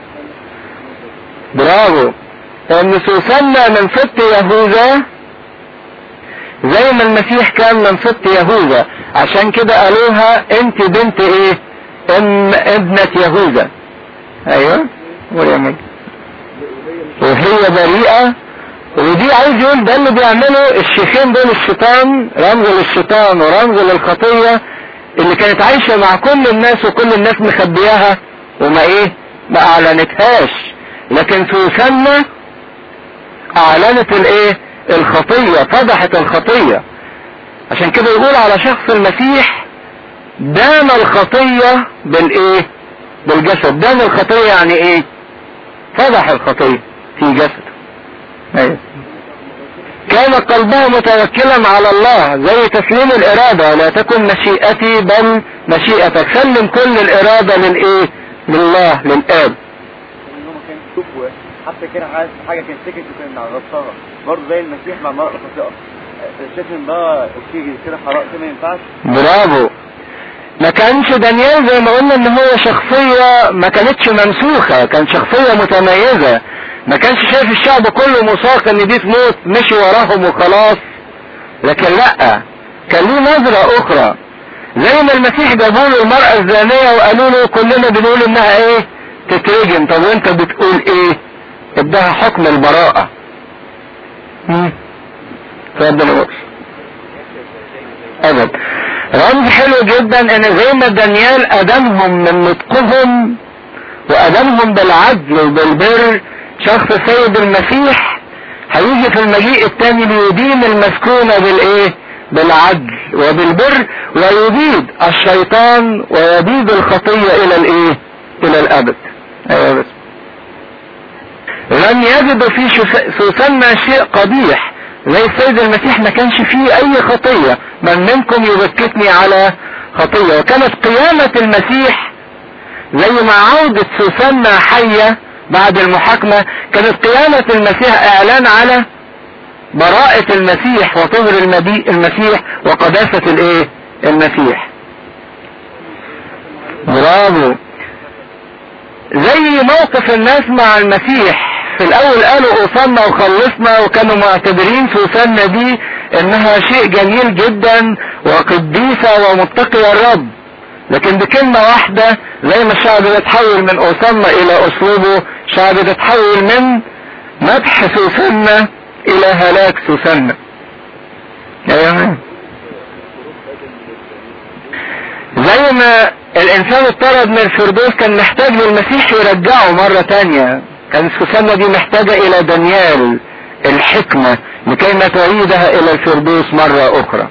برافو ان سوسنة من سبط يهوذا زي ما المسيح كان من سبط يهوذا عشان كده قالوها انت بنت ايه ام ابنة يهوذا ايوه وريم وهي بريئة ودي عايز يقول ده اللي بيعمله الشيخين دول الشيطان رمز للشيطان ورمز للخطية اللي كانت عايشة مع كل الناس وكل الناس مخبياها وما ايه ما اعلنتهاش لكن سوسنة اعلنت الايه الخطية فضحت الخطية عشان كده يقول على شخص المسيح دان الخطية بالايه بالجسد دان الخطية يعني ايه فضح الخطية في جسده ايوه كان قلبه متوكلا على الله زي تسليم الارادة لا تكن مشيئتي بل مشيئتك سلم كل الارادة للايه لله للاب حتى كده حاجه حاجه كانت سكت وكان غطاها برضه زي المسيح مع المرأة الخاطئة شايف ان ده اوكي كده حرام كده ما ينفعش برافو ما كانش دانيال زي ما قلنا ان هو شخصية ما كانتش ممسوخة كان شخصية متميزة ما كانش شايف الشعب كله مساق ان دي تموت مشي وراهم وخلاص لكن لا كان له نظرة اخرى زي ما المسيح جابوا له المرأة الزانية وقالوا له كلنا بنقول انها ايه تترجم طب وانت بتقول ايه ادها حكم البراءة ربنا يقول ابدا رمز حلو جدا ان زي ما دانيال ادمهم من نطقهم وادمهم بالعدل وبالبر شخص سيد المسيح هيجي في المجيء الثاني ليدين المسكونة بالايه بالعدل وبالبر ويبيد الشيطان ويبيد الخطية الى الايه الى الابد ايوه بس لم يجدوا في سوسنة شيء قبيح زي السيد المسيح ما كانش فيه اي خطية من منكم يبكتني على خطية وكانت قيامة المسيح زي ما عودة سوسنة حية بعد المحاكمة كانت قيامة المسيح اعلان على براءة المسيح وطهر المسيح وقداسة الايه المسيح برافو زي موقف الناس مع المسيح في الاول قالوا اوصلنا وخلصنا وكانوا معتبرين سوسنة دي انها شيء جميل جدا وقديسة ومتقية الرب لكن بكلمة واحدة زي ما الشعب بيتحول من اوصلنا الى اسلوبه الشعب بيتحول من مدح سوسنة الى هلاك سوسنة ايوه زي ما الانسان اضطرد من الفردوس كان محتاج للمسيح يرجعه مرة تانية كان سوسنة دي محتاجة الى دانيال الحكمة لكي ما تعيدها الى الفردوس مرة اخرى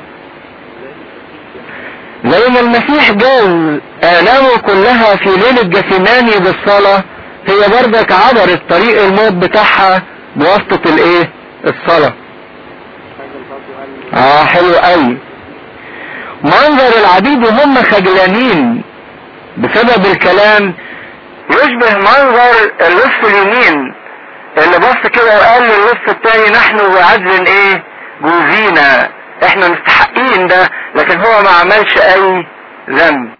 زي ما المسيح جاز آلامه كلها في ليلة جثماني بالصلاة هي بردك عبرت طريق الموت بتاعها بواسطة الايه الصلاة اه حلو قوي منظر العبيد وهم خجلانين بسبب الكلام يشبه منظر اللص اليمين اللي بص كده وقال للص التاني نحن بعدل ايه جوزينا احنا مستحقين ده لكن هو ما عملش اي ذنب